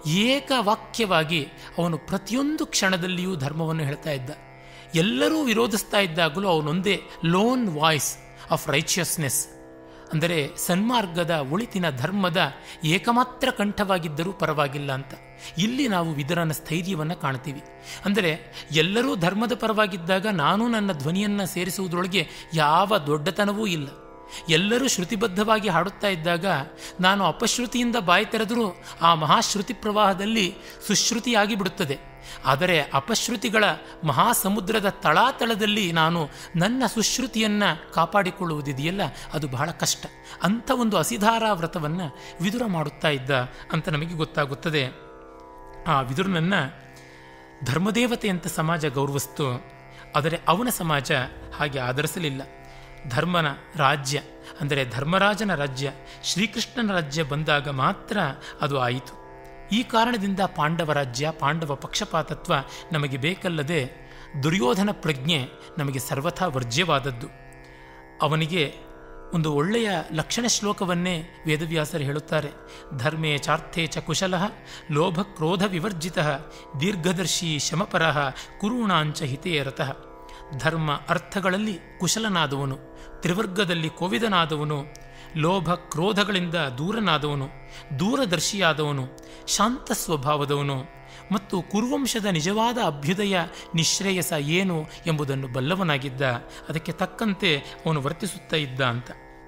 ಏಕವಾಕ್ಯವಾಗಿ ಅವನು ಪ್ರತಿಯೊಂದು ಕ್ಷಣದಲ್ಲಿಯೂ ಧರ್ಮವನ್ನು ಹೇಳ್ತಾ ಇದ್ದ ಎಲ್ಲರೂ ವಿರೋಧಿಸ್ತಾ ಇದ್ದಾಗಲೂ ಅವನೊಂದೇ ಲೋನ್ ವಾಯ್ಸ್ ಆಫ್ ರೈಚಿಯಸ್ನೆಸ್ ಅಂದರೆ ಸನ್ಮಾರ್ಗದ ಒಳಿತಿನ ಧರ್ಮದ ಏಕಮಾತ್ರ ಕಂಠವಾಗಿದ್ದರೂ ಪರವಾಗಿಲ್ಲ ಅಂತ ಇಲ್ಲಿ ನಾವು ವಿದರನ ಸ್ಥೈರ್ಯವನ್ನು ಕಾಣ್ತೀವಿ ಅಂದರೆ ಎಲ್ಲರೂ ಧರ್ಮದ ಪರವಾಗಿದ್ದಾಗ ನಾನು ನನ್ನ ಧ್ವನಿಯನ್ನು ಸೇರಿಸುವುದರೊಳಗೆ ಯಾವ ದೊಡ್ಡತನವೂ ಇಲ್ಲ ಎಲ್ಲರೂ ಶ್ರುತಿಬದ್ಧವಾಗಿ ಹಾಡುತ್ತಾ ಇದ್ದಾಗ ನಾನು ಅಪಶ್ರುತಿಯಿಂದ ಬಾಯಿ ತೆರೆದರೂ ಆ ಮಹಾಶ್ರುತಿ ಪ್ರವಾಹದಲ್ಲಿ ಸುಶ್ರುತಿಯಾಗಿ ಬಿಡುತ್ತದೆ ಆದರೆ ಅಪಶ್ರುತಿಗಳ ಮಹಾಸಮುದ್ರದ ತಳಾತಳದಲ್ಲಿ ನಾನು ನನ್ನ ಸುಶ್ರುತಿಯನ್ನು ಕಾಪಾಡಿಕೊಳ್ಳುವುದಿದೆಯಲ್ಲ ಅದು ಬಹಳ ಕಷ್ಟ ಅಂಥ ಒಂದು ಅಸಿಧಾರ ವ್ರತವನ್ನು ವಿದುರ ಮಾಡುತ್ತಾ ಇದ್ದ ಅಂತ ನಮಗೆ ಗೊತ್ತಾಗುತ್ತದೆ ಆ ವಿದುರನನ್ನು ಧರ್ಮದೇವತೆ ಅಂತ ಸಮಾಜ ಗೌರವಿಸ್ತು ಆದರೆ ಅವನ ಸಮಾಜ ಹಾಗೆ ಆಧರಿಸಲಿಲ್ಲ ಧರ್ಮನ ರಾಜ್ಯ ಅಂದರೆ ಧರ್ಮರಾಜನ ರಾಜ್ಯ ಶ್ರೀಕೃಷ್ಣನ ರಾಜ್ಯ ಬಂದಾಗ ಮಾತ್ರ ಅದು ಆಯಿತು ಈ ಕಾರಣದಿಂದ ಪಾಂಡವ ರಾಜ್ಯ ಪಾಂಡವ ಪಕ್ಷಪಾತತ್ವ ನಮಗೆ ಬೇಕಲ್ಲದೆ ದುರ್ಯೋಧನ ಪ್ರಜ್ಞೆ ನಮಗೆ ಸರ್ವಥಾ ವರ್ಜ್ಯವಾದದ್ದು ಅವನಿಗೆ ಒಂದು ಒಳ್ಳೆಯ ಲಕ್ಷಣ ಶ್ಲೋಕವನ್ನೇ ವೇದವ್ಯಾಸರು ಹೇಳುತ್ತಾರೆ ಧರ್ಮೇ ಚಾರ್ಥೇ ಚ ಕುಶಲ ಲೋಭ ಕ್ರೋಧ ವಿವರ್ಜಿತ ದೀರ್ಘದರ್ಶಿ ಶಮಪರ ಕುರುಣಾಂಚ ಹಿತೇ ರತಃ ಧರ್ಮ ಅರ್ಥಗಳಲ್ಲಿ ಕುಶಲನಾದವನು ತ್ರಿವರ್ಗದಲ್ಲಿ ಕೋವಿದನಾದವನು ಲೋಭ ಕ್ರೋಧಗಳಿಂದ ದೂರನಾದವನು ದೂರದರ್ಶಿಯಾದವನು ಶಾಂತ ಸ್ವಭಾವದವನು ಮತ್ತು ಕುರುವಂಶದ ನಿಜವಾದ ಅಭ್ಯುದಯ ನಿಶ್ರೇಯಸ ಏನು ಎಂಬುದನ್ನು ಬಲ್ಲವನಾಗಿದ್ದ ಅದಕ್ಕೆ ತಕ್ಕಂತೆ ಅವನು ವರ್ತಿಸುತ್ತಾ ಇದ್ದ ಅಂತ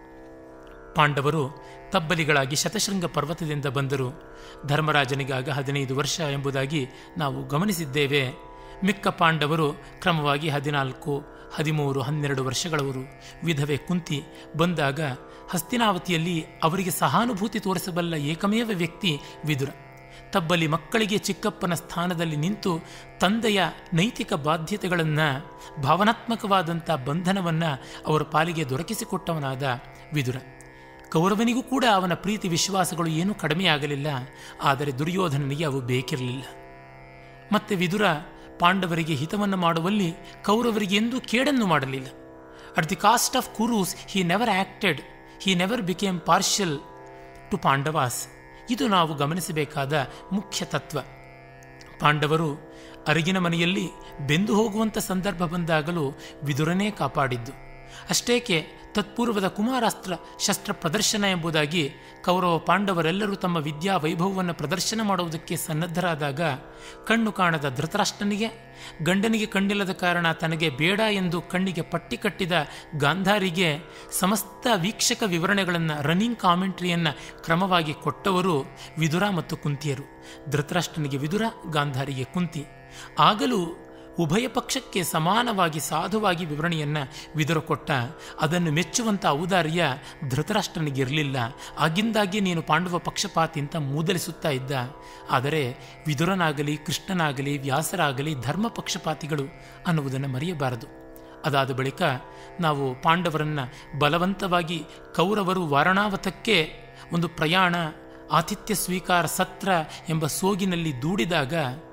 ಪಾಂಡವರು ತಬ್ಬಲಿಗಳಾಗಿ ಶತಶೃಂಗ ಪರ್ವತದಿಂದ ಬಂದರು ಧರ್ಮರಾಜನಿಗಾಗ ಹದಿನೈದು ವರ್ಷ ಎಂಬುದಾಗಿ ನಾವು ಗಮನಿಸಿದ್ದೇವೆ ಮಿಕ್ಕ ಪಾಂಡವರು ಕ್ರಮವಾಗಿ ಹದಿನಾಲ್ಕು ಹದಿಮೂರು ಹನ್ನೆರಡು ವರ್ಷಗಳವರು ವಿಧವೆ ಕುಂತಿ ಬಂದಾಗ ಹಸ್ತಿನಾವತಿಯಲ್ಲಿ ಅವರಿಗೆ ಸಹಾನುಭೂತಿ ತೋರಿಸಬಲ್ಲ ಏಕಮೇವ ವ್ಯಕ್ತಿ ವಿದುರ ತಬ್ಬಲಿ ಮಕ್ಕಳಿಗೆ ಚಿಕ್ಕಪ್ಪನ ಸ್ಥಾನದಲ್ಲಿ ನಿಂತು ತಂದೆಯ ನೈತಿಕ ಬಾಧ್ಯತೆಗಳನ್ನು ಭಾವನಾತ್ಮಕವಾದಂಥ ಬಂಧನವನ್ನು ಅವರ ಪಾಲಿಗೆ ದೊರಕಿಸಿಕೊಟ್ಟವನಾದ ವಿದುರ ಕೌರವನಿಗೂ ಕೂಡ ಅವನ ಪ್ರೀತಿ ವಿಶ್ವಾಸಗಳು ಏನೂ ಕಡಿಮೆಯಾಗಲಿಲ್ಲ ಆದರೆ ದುರ್ಯೋಧನನಿಗೆ ಅವು ಬೇಕಿರಲಿಲ್ಲ ಮತ್ತೆ ವಿದುರ ಪಾಂಡವರಿಗೆ ಹಿತವನ್ನು ಮಾಡುವಲ್ಲಿ ಕೌರವರಿಗೆ ಎಂದೂ ಕೇಡನ್ನು ಮಾಡಲಿಲ್ಲ at the cost of Kurus he never acted he never became partial to Pandavas ಇದು ನಾವು ಗಮನಿಸಬೇಕಾದ ಮುಖ್ಯ ತತ್ವ ಪಾಂಡವರು ಅರಗಿನ ಮನೆಯಲ್ಲಿ ಬೆಂದು ಹೋಗುವಂಥ ಸಂದರ್ಭ ಬಂದಾಗಲೂ ವಿದುರನೇ ಕಾಪಾಡಿದ್ದು ಅಷ್ಟೇಕೆ ತತ್ಪೂರ್ವದ ಕುಮಾರಾಸ್ತ್ರ ಶಸ್ತ್ರ ಪ್ರದರ್ಶನ ಎಂಬುದಾಗಿ ಕೌರವ ಪಾಂಡವರೆಲ್ಲರೂ ತಮ್ಮ ವಿದ್ಯಾ ವೈಭವವನ್ನು ಪ್ರದರ್ಶನ ಮಾಡುವುದಕ್ಕೆ ಸನ್ನದ್ಧರಾದಾಗ ಕಣ್ಣು ಕಾಣದ ಧೃತರಾಷ್ಟ್ರನಿಗೆ ಗಂಡನಿಗೆ ಕಣ್ಣಿಲ್ಲದ ಕಾರಣ ತನಗೆ ಬೇಡ ಎಂದು ಕಣ್ಣಿಗೆ ಪಟ್ಟಿ ಕಟ್ಟಿದ ಗಾಂಧಾರಿಗೆ ಸಮಸ್ತ ವೀಕ್ಷಕ ವಿವರಣೆಗಳನ್ನು ರನ್ನಿಂಗ್ ಕಾಮೆಂಟ್ರಿಯನ್ನು ಕ್ರಮವಾಗಿ ಕೊಟ್ಟವರು ವಿದುರ ಮತ್ತು ಕುಂತಿಯರು ಧೃತರಾಷ್ಟ್ರನಿಗೆ ವಿದುರ ಗಾಂಧಾರಿಗೆ ಕುಂತಿ ಆಗಲೂ ಉಭಯ ಪಕ್ಷಕ್ಕೆ ಸಮಾನವಾಗಿ ಸಾಧುವಾಗಿ ವಿವರಣೆಯನ್ನು ವಿದುರ ಕೊಟ್ಟ ಅದನ್ನು ಮೆಚ್ಚುವಂಥ ಔದಾರ್ಯ ಧೃತರಾಷ್ಟ್ರನಿಗಿರಲಿಲ್ಲ ಆಗಿಂದಾಗೆ ನೀನು ಪಾಂಡವ ಪಕ್ಷಪಾತಿ ಅಂತ ಮೂದಲಿಸುತ್ತಾ ಇದ್ದ ಆದರೆ ವಿದುರನಾಗಲಿ ಕೃಷ್ಣನಾಗಲಿ ವ್ಯಾಸರಾಗಲಿ ಧರ್ಮ ಪಕ್ಷಪಾತಿಗಳು ಅನ್ನುವುದನ್ನು ಮರೆಯಬಾರದು ಅದಾದ ಬಳಿಕ ನಾವು ಪಾಂಡವರನ್ನು ಬಲವಂತವಾಗಿ ಕೌರವರು ವಾರಣಾವತಕ್ಕೆ ಒಂದು ಪ್ರಯಾಣ ಆತಿಥ್ಯ ಸ್ವೀಕಾರ ಸತ್ರ ಎಂಬ ಸೋಗಿನಲ್ಲಿ ದೂಡಿದಾಗ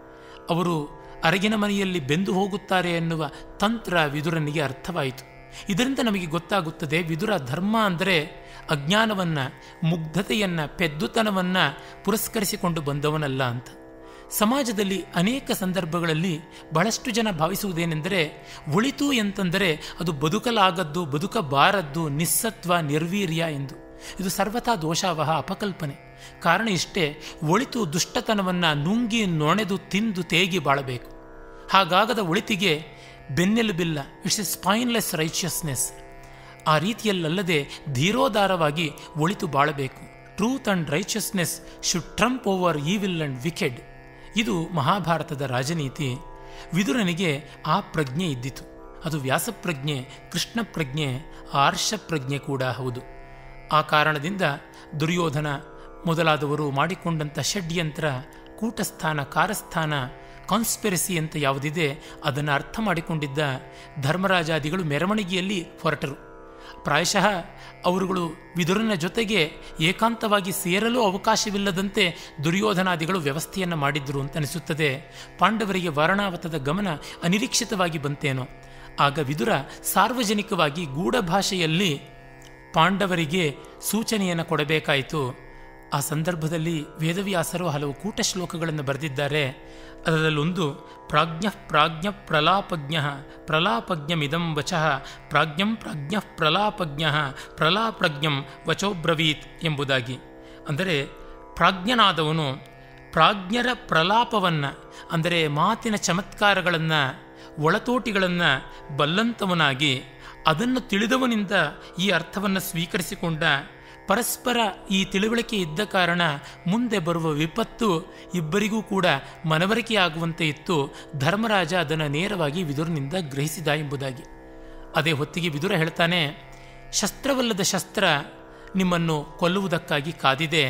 ಅವರು ಅರಗಿನ ಮನೆಯಲ್ಲಿ ಬೆಂದು ಹೋಗುತ್ತಾರೆ ಎನ್ನುವ ತಂತ್ರ ವಿದುರನಿಗೆ ಅರ್ಥವಾಯಿತು ಇದರಿಂದ ನಮಗೆ ಗೊತ್ತಾಗುತ್ತದೆ ವಿದುರ ಧರ್ಮ ಅಂದರೆ ಅಜ್ಞಾನವನ್ನ ಮುಗ್ಧತೆಯನ್ನ ಪೆದ್ದುತನವನ್ನ ಪುರಸ್ಕರಿಸಿಕೊಂಡು ಬಂದವನಲ್ಲ ಅಂತ ಸಮಾಜದಲ್ಲಿ ಅನೇಕ ಸಂದರ್ಭಗಳಲ್ಲಿ ಬಹಳಷ್ಟು ಜನ ಭಾವಿಸುವುದೇನೆಂದರೆ ಒಳಿತು ಎಂತಂದರೆ ಅದು ಬದುಕಲಾಗದ್ದು ಬದುಕಬಾರದ್ದು ನಿಸ್ಸತ್ವ ನಿರ್ವೀರ್ಯ ಎಂದು ಇದು ಸರ್ವಥಾ ದೋಷಾವಹ ಅಪಕಲ್ಪನೆ ಕಾರಣ ಇಷ್ಟೇ ಒಳಿತು ದುಷ್ಟತನವನ್ನು ನುಂಗಿ ನೊಣೆದು ತಿಂದು ತೇಗಿ ಬಾಳಬೇಕು ಹಾಗಾಗದ ಒಳಿತಿಗೆ ಬೆನ್ನೆಲುಬಿಲ್ಲ ಇಟ್ಸ್ ಎ ಸ್ಪೈನ್ಲೆಸ್ ರೈಚಿಯಸ್ನೆಸ್ ಆ ರೀತಿಯಲ್ಲಲ್ಲದೆ ಧೀರೋದಾರವಾಗಿ ಒಳಿತು ಬಾಳಬೇಕು truth and righteousness should trump over evil and wicked ಇದು ಮಹಾಭಾರತದ ರಾಜನೀತಿ ವಿದುರನಿಗೆ ಆ ಪ್ರಜ್ಞೆ ಇದ್ದಿತು ಅದು ವ್ಯಾಸಪ್ರಜ್ಞೆ ಕೃಷ್ಣ ಪ್ರಜ್ಞೆ ಆರ್ಷ ಪ್ರಜ್ಞೆ ಕೂಡ ಹೌದು ಆ ಕಾರಣದಿಂದ ದುರ್ಯೋಧನ ಮೊದಲಾದವರು ಮಾಡಿಕೊಂಡಂಥ ಷಡ್ಯಂತ್ರ ಕೂಟಸ್ಥಾನ ಕಾರಸ್ಥಾನ ಕಾನ್ಸ್ಪಿರಸಿ ಅಂತ ಯಾವುದಿದೆ ಅದನ್ನು ಅರ್ಥ ಮಾಡಿಕೊಂಡಿದ್ದ ಧರ್ಮರಾಜಾದಿಗಳು ಮೆರವಣಿಗೆಯಲ್ಲಿ ಹೊರಟರು ಪ್ರಾಯಶಃ ಅವರುಗಳು ವಿದುರನ ಜೊತೆಗೆ ಏಕಾಂತವಾಗಿ ಸೇರಲು ಅವಕಾಶವಿಲ್ಲದಂತೆ ದುರ್ಯೋಧನಾದಿಗಳು ವ್ಯವಸ್ಥೆಯನ್ನು ಮಾಡಿದ್ರು ಅಂತ ಅನಿಸುತ್ತದೆ ಪಾಂಡವರಿಗೆ ವಾರಣಾವತದ ಗಮನ ಅನಿರೀಕ್ಷಿತವಾಗಿ ಬಂತೇನೋ ಆಗ ವಿದುರ ಸಾರ್ವಜನಿಕವಾಗಿ ಗೂಢ ಭಾಷೆಯಲ್ಲಿ ಪಾಂಡವರಿಗೆ ಸೂಚನೆಯನ್ನು ಕೊಡಬೇಕಾಯಿತು ಆ ಸಂದರ್ಭದಲ್ಲಿ ವೇದವ್ಯಾಸರು ಹಲವು ಕೂಟ ಶ್ಲೋಕಗಳನ್ನು ಬರೆದಿದ್ದಾರೆ ಅದರಲ್ಲೊಂದು ಪ್ರಾಜ್ಞ ಪ್ರಾಜ್ಞ ಪ್ರಲಾಪಜ್ಞ ಪ್ರಲಾಪಜ್ಞಮಿದಂ ವಚಃ ಪ್ರಾಜ್ಞಂ ಪ್ರಾಜ್ಞ ಪ್ರಲಾಪಜ್ಞ ಪ್ರಲಾಪ್ರಜ್ಞಂ ವಚೋಬ್ರವೀತ್ ಎಂಬುದಾಗಿ ಅಂದರೆ ಪ್ರಾಜ್ಞನಾದವನು ಪ್ರಾಜ್ಞರ ಪ್ರಲಾಪವನ್ನು ಅಂದರೆ ಮಾತಿನ ಚಮತ್ಕಾರಗಳನ್ನು ಒಳತೋಟಿಗಳನ್ನು ಬಲ್ಲಂತವನಾಗಿ ಅದನ್ನು ತಿಳಿದವನಿಂದ ಈ ಅರ್ಥವನ್ನು ಸ್ವೀಕರಿಸಿಕೊಂಡ ಪರಸ್ಪರ ಈ ತಿಳುವಳಿಕೆ ಇದ್ದ ಕಾರಣ ಮುಂದೆ ಬರುವ ವಿಪತ್ತು ಇಬ್ಬರಿಗೂ ಕೂಡ ಮನವರಿಕೆಯಾಗುವಂತೆ ಇತ್ತು ಧರ್ಮರಾಜ ಅದನ್ನು ನೇರವಾಗಿ ವಿದುರನಿಂದ ಗ್ರಹಿಸಿದ ಎಂಬುದಾಗಿ ಅದೇ ಹೊತ್ತಿಗೆ ವಿದುರ ಹೇಳ್ತಾನೆ ಶಸ್ತ್ರವಲ್ಲದ ಶಸ್ತ್ರ ನಿಮ್ಮನ್ನು ಕೊಲ್ಲುವುದಕ್ಕಾಗಿ ಕಾದಿದೆ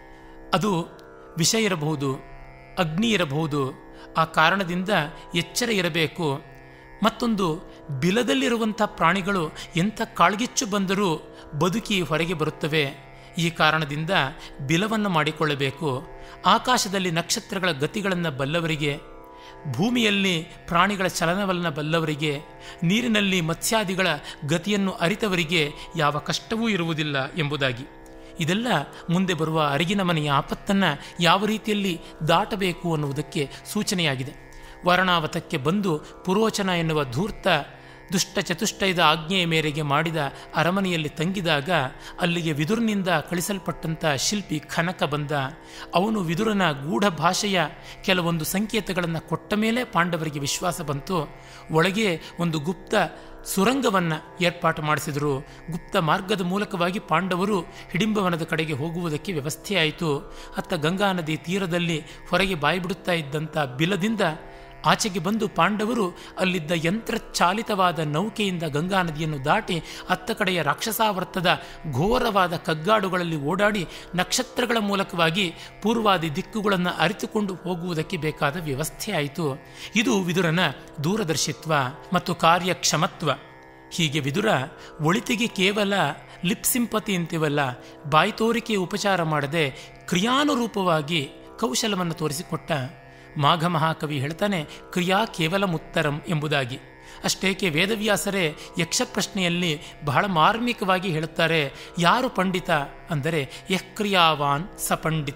ಅದು ವಿಷ ಇರಬಹುದು ಅಗ್ನಿ ಇರಬಹುದು ಆ ಕಾರಣದಿಂದ ಎಚ್ಚರ ಇರಬೇಕು ಮತ್ತೊಂದು ಬಿಲದಲ್ಲಿರುವಂಥ ಪ್ರಾಣಿಗಳು ಎಂಥ ಕಾಳ್ಗಿಚ್ಚು ಬಂದರೂ ಬದುಕಿ ಹೊರಗೆ ಬರುತ್ತವೆ ಈ ಕಾರಣದಿಂದ ಬಿಲವನ್ನು ಮಾಡಿಕೊಳ್ಳಬೇಕು ಆಕಾಶದಲ್ಲಿ ನಕ್ಷತ್ರಗಳ ಗತಿಗಳನ್ನು ಬಲ್ಲವರಿಗೆ ಭೂಮಿಯಲ್ಲಿ ಪ್ರಾಣಿಗಳ ಚಲನವಲನ ಬಲ್ಲವರಿಗೆ ನೀರಿನಲ್ಲಿ ಮತ್ಸ್ಯಾದಿಗಳ ಗತಿಯನ್ನು ಅರಿತವರಿಗೆ ಯಾವ ಕಷ್ಟವೂ ಇರುವುದಿಲ್ಲ ಎಂಬುದಾಗಿ ಇದೆಲ್ಲ ಮುಂದೆ ಬರುವ ಅರಿಗಿನ ಮನೆಯ ಆಪತ್ತನ್ನು ಯಾವ ರೀತಿಯಲ್ಲಿ ದಾಟಬೇಕು ಅನ್ನುವುದಕ್ಕೆ ಸೂಚನೆಯಾಗಿದೆ ವರ್ಣಾವತಕ್ಕೆ ಬಂದು ಪುರೋಚನ ಎನ್ನುವ ಧೂರ್ತ ದುಷ್ಟ ಚತುಷ್ಟಯದ ಆಜ್ಞೆಯ ಮೇರೆಗೆ ಮಾಡಿದ ಅರಮನೆಯಲ್ಲಿ ತಂಗಿದಾಗ ಅಲ್ಲಿಗೆ ವಿದುರನಿಂದ ಕಳಿಸಲ್ಪಟ್ಟಂಥ ಶಿಲ್ಪಿ ಖನಕ ಬಂದ ಅವನು ವಿದುರನ ಗೂಢ ಭಾಷೆಯ ಕೆಲವೊಂದು ಸಂಕೇತಗಳನ್ನು ಕೊಟ್ಟ ಮೇಲೆ ಪಾಂಡವರಿಗೆ ವಿಶ್ವಾಸ ಬಂತು ಒಳಗೆ ಒಂದು ಗುಪ್ತ ಸುರಂಗವನ್ನು ಏರ್ಪಾಟು ಮಾಡಿಸಿದರು ಗುಪ್ತ ಮಾರ್ಗದ ಮೂಲಕವಾಗಿ ಪಾಂಡವರು ಹಿಡಿಂಬವನದ ಕಡೆಗೆ ಹೋಗುವುದಕ್ಕೆ ವ್ಯವಸ್ಥೆಯಾಯಿತು ಅತ್ತ ಗಂಗಾ ನದಿ ತೀರದಲ್ಲಿ ಹೊರಗೆ ಬಾಯಿಬಿಡುತ್ತಾ ಇದ್ದಂಥ ಬಿಲದಿಂದ ಆಚೆಗೆ ಬಂದು ಪಾಂಡವರು ಅಲ್ಲಿದ್ದ ಯಂತ್ರಚಾಲಿತವಾದ ನೌಕೆಯಿಂದ ಗಂಗಾ ನದಿಯನ್ನು ದಾಟಿ ಅತ್ತ ಕಡೆಯ ರಾಕ್ಷಸಾವರ್ತದ ಘೋರವಾದ ಕಗ್ಗಾಡುಗಳಲ್ಲಿ ಓಡಾಡಿ ನಕ್ಷತ್ರಗಳ ಮೂಲಕವಾಗಿ ಪೂರ್ವಾದಿ ದಿಕ್ಕುಗಳನ್ನು ಅರಿತುಕೊಂಡು ಹೋಗುವುದಕ್ಕೆ ಬೇಕಾದ ವ್ಯವಸ್ಥೆ ಆಯಿತು ಇದು ವಿದುರನ ದೂರದರ್ಶಿತ್ವ ಮತ್ತು ಕಾರ್ಯಕ್ಷಮತ್ವ ಹೀಗೆ ವಿದುರ ಒಳಿತಿಗೆ ಕೇವಲ ಲಿಪ್ ಸಿಂಪತಿ ಅಂತೀವಲ್ಲ ಬಾಯ್ತೋರಿಕೆ ಉಪಚಾರ ಮಾಡದೆ ಕ್ರಿಯಾನುರೂಪವಾಗಿ ಕೌಶಲವನ್ನು ತೋರಿಸಿಕೊಟ್ಟ ಮಾಘ ಮಹಾಕವಿ ಹೇಳ್ತಾನೆ ಕ್ರಿಯಾ ಕೇವಲ ಮುತ್ತರಂ ಎಂಬುದಾಗಿ ಅಷ್ಟೇಕೆ ವೇದವ್ಯಾಸರೇ ಯಕ್ಷ ಪ್ರಶ್ನೆಯಲ್ಲಿ ಬಹಳ ಮಾರ್ಮಿಕವಾಗಿ ಹೇಳುತ್ತಾರೆ ಯಾರು ಪಂಡಿತ ಅಂದರೆ ಯಃ ಕ್ರಿಯಾವಾನ್ ಸ ಪಂಡಿತ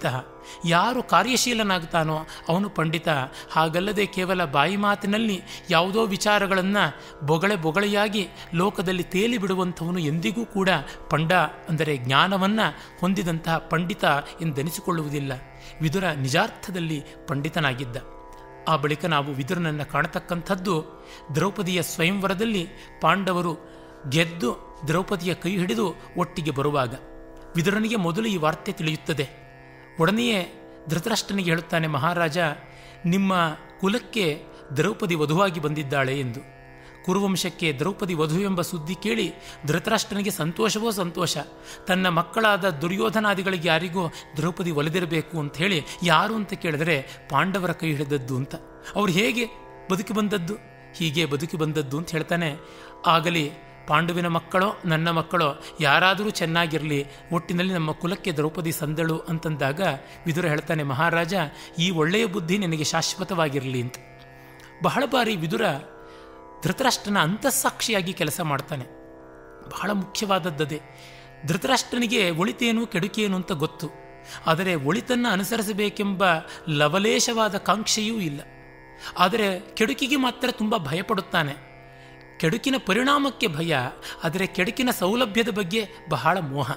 ಯಾರು ಕಾರ್ಯಶೀಲನಾಗ್ತಾನೋ ಅವನು ಪಂಡಿತ ಹಾಗಲ್ಲದೆ ಕೇವಲ ಬಾಯಿ ಮಾತಿನಲ್ಲಿ ಯಾವುದೋ ವಿಚಾರಗಳನ್ನು ಬೊಗಳೆ ಬೊಗಳೆಯಾಗಿ ಲೋಕದಲ್ಲಿ ತೇಲಿ ಬಿಡುವಂಥವನು ಎಂದಿಗೂ ಕೂಡ ಪಂಡ ಅಂದರೆ ಜ್ಞಾನವನ್ನು ಹೊಂದಿದಂತಹ ಪಂಡಿತ ಎಂದೆನಿಸಿಕೊಳ್ಳುವುದಿಲ್ಲ ವಿದುರ ನಿಜಾರ್ಥದಲ್ಲಿ ಪಂಡಿತನಾಗಿದ್ದ ಆ ಬಳಿಕ ನಾವು ವಿದುರನನ್ನು ಕಾಣತಕ್ಕಂಥದ್ದು ದ್ರೌಪದಿಯ ಸ್ವಯಂವರದಲ್ಲಿ ಪಾಂಡವರು ಗೆದ್ದು ದ್ರೌಪದಿಯ ಕೈ ಹಿಡಿದು ಒಟ್ಟಿಗೆ ಬರುವಾಗ ವಿದುರನಿಗೆ ಮೊದಲು ಈ ವಾರ್ತೆ ತಿಳಿಯುತ್ತದೆ ಒಡನೆಯೇ ಧೃತರಾಷ್ಟ್ರನಿಗೆ ಹೇಳುತ್ತಾನೆ ಮಹಾರಾಜ ನಿಮ್ಮ ಕುಲಕ್ಕೆ ದ್ರೌಪದಿ ವಧುವಾಗಿ ಬಂದಿದ್ದಾಳೆ ಎಂದು ಕುರುವಂಶಕ್ಕೆ ದ್ರೌಪದಿ ವಧು ಎಂಬ ಸುದ್ದಿ ಕೇಳಿ ಧೃತರಾಷ್ಟ್ರನಿಗೆ ಸಂತೋಷವೋ ಸಂತೋಷ ತನ್ನ ಮಕ್ಕಳಾದ ದುರ್ಯೋಧನಾದಿಗಳಿಗೆ ಯಾರಿಗೂ ದ್ರೌಪದಿ ಒಲಿದಿರಬೇಕು ಅಂತ ಹೇಳಿ ಯಾರು ಅಂತ ಕೇಳಿದರೆ ಪಾಂಡವರ ಕೈ ಹಿಡಿದದ್ದು ಅಂತ ಅವ್ರು ಹೇಗೆ ಬದುಕಿ ಬಂದದ್ದು ಹೀಗೆ ಬದುಕಿ ಬಂದದ್ದು ಅಂತ ಹೇಳ್ತಾನೆ ಆಗಲಿ ಪಾಂಡುವಿನ ಮಕ್ಕಳೋ ನನ್ನ ಮಕ್ಕಳೋ ಯಾರಾದರೂ ಚೆನ್ನಾಗಿರಲಿ ಒಟ್ಟಿನಲ್ಲಿ ನಮ್ಮ ಕುಲಕ್ಕೆ ದ್ರೌಪದಿ ಸಂದಳು ಅಂತಂದಾಗ ವಿದುರ ಹೇಳ್ತಾನೆ ಮಹಾರಾಜ ಈ ಒಳ್ಳೆಯ ಬುದ್ಧಿ ನಿನಗೆ ಶಾಶ್ವತವಾಗಿರಲಿ ಅಂತ ಬಹಳ ಬಾರಿ ವಿದುರ ಧೃತರಾಷ್ಟ್ರನ ಅಂತಸ್ಸಾಕ್ಷಿಯಾಗಿ ಕೆಲಸ ಮಾಡ್ತಾನೆ ಬಹಳ ಮುಖ್ಯವಾದದ್ದದೇ ಧೃತರಾಷ್ಟ್ರನಿಗೆ ಒಳಿತೇನು ಕೆಡುಕೇನು ಅಂತ ಗೊತ್ತು ಆದರೆ ಒಳಿತನ್ನು ಅನುಸರಿಸಬೇಕೆಂಬ ಲವಲೇಶವಾದ ಕಾಂಕ್ಷೆಯೂ ಇಲ್ಲ ಆದರೆ ಕೆಡುಕಿಗೆ ಮಾತ್ರ ತುಂಬ ಭಯಪಡುತ್ತಾನೆ ಕೆಡುಕಿನ ಪರಿಣಾಮಕ್ಕೆ ಭಯ ಆದರೆ ಕೆಡುಕಿನ ಸೌಲಭ್ಯದ ಬಗ್ಗೆ ಬಹಳ ಮೋಹ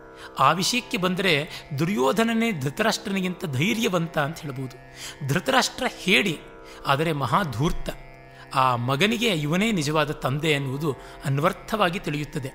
ಆ ವಿಷಯಕ್ಕೆ ಬಂದರೆ ದುರ್ಯೋಧನನೇ ಧೃತರಾಷ್ಟ್ರನಿಗಿಂತ ಧೈರ್ಯವಂತ ಅಂತ ಹೇಳ್ಬೋದು ಧೃತರಾಷ್ಟ್ರ ಹೇಳಿ ಆದರೆ ಮಹಾಧೂರ್ತ ಆ ಮಗನಿಗೆ ಇವನೇ ನಿಜವಾದ ತಂದೆ ಎನ್ನುವುದು ಅನ್ವರ್ಥವಾಗಿ ತಿಳಿಯುತ್ತದೆ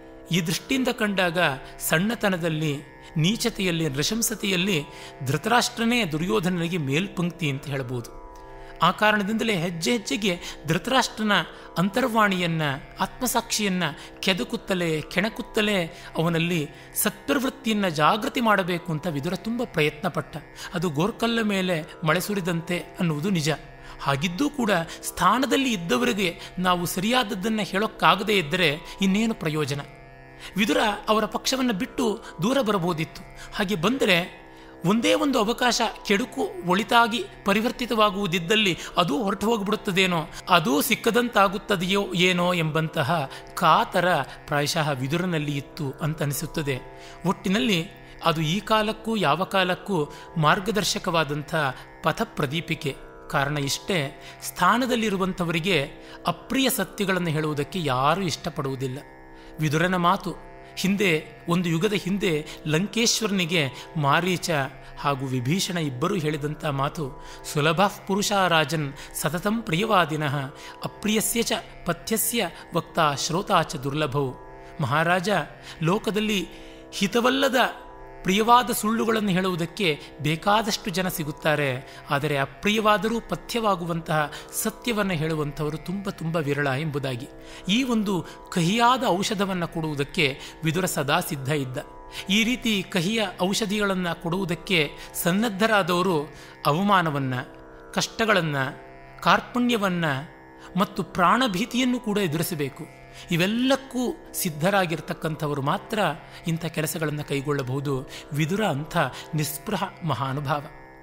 ಈ ದೃಷ್ಟಿಯಿಂದ ಕಂಡಾಗ ಸಣ್ಣತನದಲ್ಲಿ ನೀಚತೆಯಲ್ಲಿ ನೃಶಂಸತೆಯಲ್ಲಿ ಧೃತರಾಷ್ಟ್ರನೇ ದುರ್ಯೋಧನನಿಗೆ ಮೇಲ್ಪಂಕ್ತಿ ಅಂತ ಹೇಳ್ಬೋದು ಆ ಕಾರಣದಿಂದಲೇ ಹೆಜ್ಜೆ ಹೆಜ್ಜೆಗೆ ಧೃತರಾಷ್ಟ್ರನ ಅಂತರ್ವಾಣಿಯನ್ನ ಆತ್ಮಸಾಕ್ಷಿಯನ್ನ ಕೆದಕುತ್ತಲೇ ಕೆಣಕುತ್ತಲೇ ಅವನಲ್ಲಿ ಸತ್ಪ್ರವೃತ್ತಿಯನ್ನು ಜಾಗೃತಿ ಮಾಡಬೇಕು ಅಂತ ವಿದುರ ತುಂಬ ಪ್ರಯತ್ನ ಪಟ್ಟ ಅದು ಗೋರ್ಕಲ್ಲ ಮೇಲೆ ಮಳೆ ಸುರಿದಂತೆ ಅನ್ನುವುದು ನಿಜ ಹಾಗಿದ್ದೂ ಕೂಡ ಸ್ಥಾನದಲ್ಲಿ ಇದ್ದವರಿಗೆ ನಾವು ಸರಿಯಾದದ್ದನ್ನು ಹೇಳೋಕ್ಕಾಗದೇ ಇದ್ದರೆ ಇನ್ನೇನು ಪ್ರಯೋಜನ ವಿದುರ ಅವರ ಪಕ್ಷವನ್ನು ಬಿಟ್ಟು ದೂರ ಬರಬಹುದಿತ್ತು ಹಾಗೆ ಬಂದರೆ ಒಂದೇ ಒಂದು ಅವಕಾಶ ಕೆಡುಕು ಒಳಿತಾಗಿ ಪರಿವರ್ತಿತವಾಗುವುದಿದ್ದಲ್ಲಿ ಅದು ಹೊರಟು ಹೋಗಿಬಿಡುತ್ತದೇನೋ ಅದೂ ಸಿಕ್ಕದಂತಾಗುತ್ತದೆಯೋ ಏನೋ ಎಂಬಂತಹ ಕಾತರ ಪ್ರಾಯಶಃ ವಿದುರನಲ್ಲಿ ಇತ್ತು ಅಂತ ಅನಿಸುತ್ತದೆ ಒಟ್ಟಿನಲ್ಲಿ ಅದು ಈ ಕಾಲಕ್ಕೂ ಯಾವ ಕಾಲಕ್ಕೂ ಮಾರ್ಗದರ್ಶಕವಾದಂಥ ಪಥಪ್ರದೀಪಿಕೆ ಕಾರಣ ಇಷ್ಟೇ ಸ್ಥಾನದಲ್ಲಿರುವಂಥವರಿಗೆ ಅಪ್ರಿಯ ಸತ್ಯಗಳನ್ನು ಹೇಳುವುದಕ್ಕೆ ಯಾರೂ ಇಷ್ಟಪಡುವುದಿಲ್ಲ ವಿದುರನ ಮಾತು ಹಿಂದೆ ಒಂದು ಯುಗದ ಹಿಂದೆ ಲಂಕೇಶ್ವರನಿಗೆ ಮಾರೀಚ ಹಾಗೂ ವಿಭೀಷಣ ಇಬ್ಬರೂ ಹೇಳಿದಂಥ ಮಾತು ಸುಲಭ ಪುರುಷ ರಾಜನ್ ಸತತಂ ಪ್ರಿಯವಾದಿನಃ ಅಪ್ರಿಯಸ್ಯ ಚ ಪಥ್ಯಸ್ಯ ವಕ್ತ ಶ್ರೋತಾ ಚ ದುರ್ಲಭವು ಮಹಾರಾಜ ಲೋಕದಲ್ಲಿ ಹಿತವಲ್ಲದ ಪ್ರಿಯವಾದ ಸುಳ್ಳುಗಳನ್ನು ಹೇಳುವುದಕ್ಕೆ ಬೇಕಾದಷ್ಟು ಜನ ಸಿಗುತ್ತಾರೆ ಆದರೆ ಅಪ್ರಿಯವಾದರೂ ಪಥ್ಯವಾಗುವಂತಹ ಸತ್ಯವನ್ನು ಹೇಳುವಂಥವರು ತುಂಬ ತುಂಬ ವಿರಳ ಎಂಬುದಾಗಿ ಈ ಒಂದು ಕಹಿಯಾದ ಔಷಧವನ್ನು ಕೊಡುವುದಕ್ಕೆ ವಿದುರ ಸದಾ ಸಿದ್ಧ ಇದ್ದ ಈ ರೀತಿ ಕಹಿಯ ಔಷಧಿಗಳನ್ನು ಕೊಡುವುದಕ್ಕೆ ಸನ್ನದ್ಧರಾದವರು ಅವಮಾನವನ್ನು ಕಷ್ಟಗಳನ್ನು ಕಾರ್ಪಣ್ಯವನ್ನು ಮತ್ತು ಪ್ರಾಣಭೀತಿಯನ್ನು ಕೂಡ ಎದುರಿಸಬೇಕು ಇವೆಲ್ಲಕ್ಕೂ ಸಿದ್ಧರಾಗಿರ್ತಕ್ಕಂಥವರು ಮಾತ್ರ ಇಂಥ ಕೆಲಸಗಳನ್ನು ಕೈಗೊಳ್ಳಬಹುದು ವಿದುರ ಅಂಥ ನಿಸ್ಪೃಹ ಮಹಾನುಭಾವ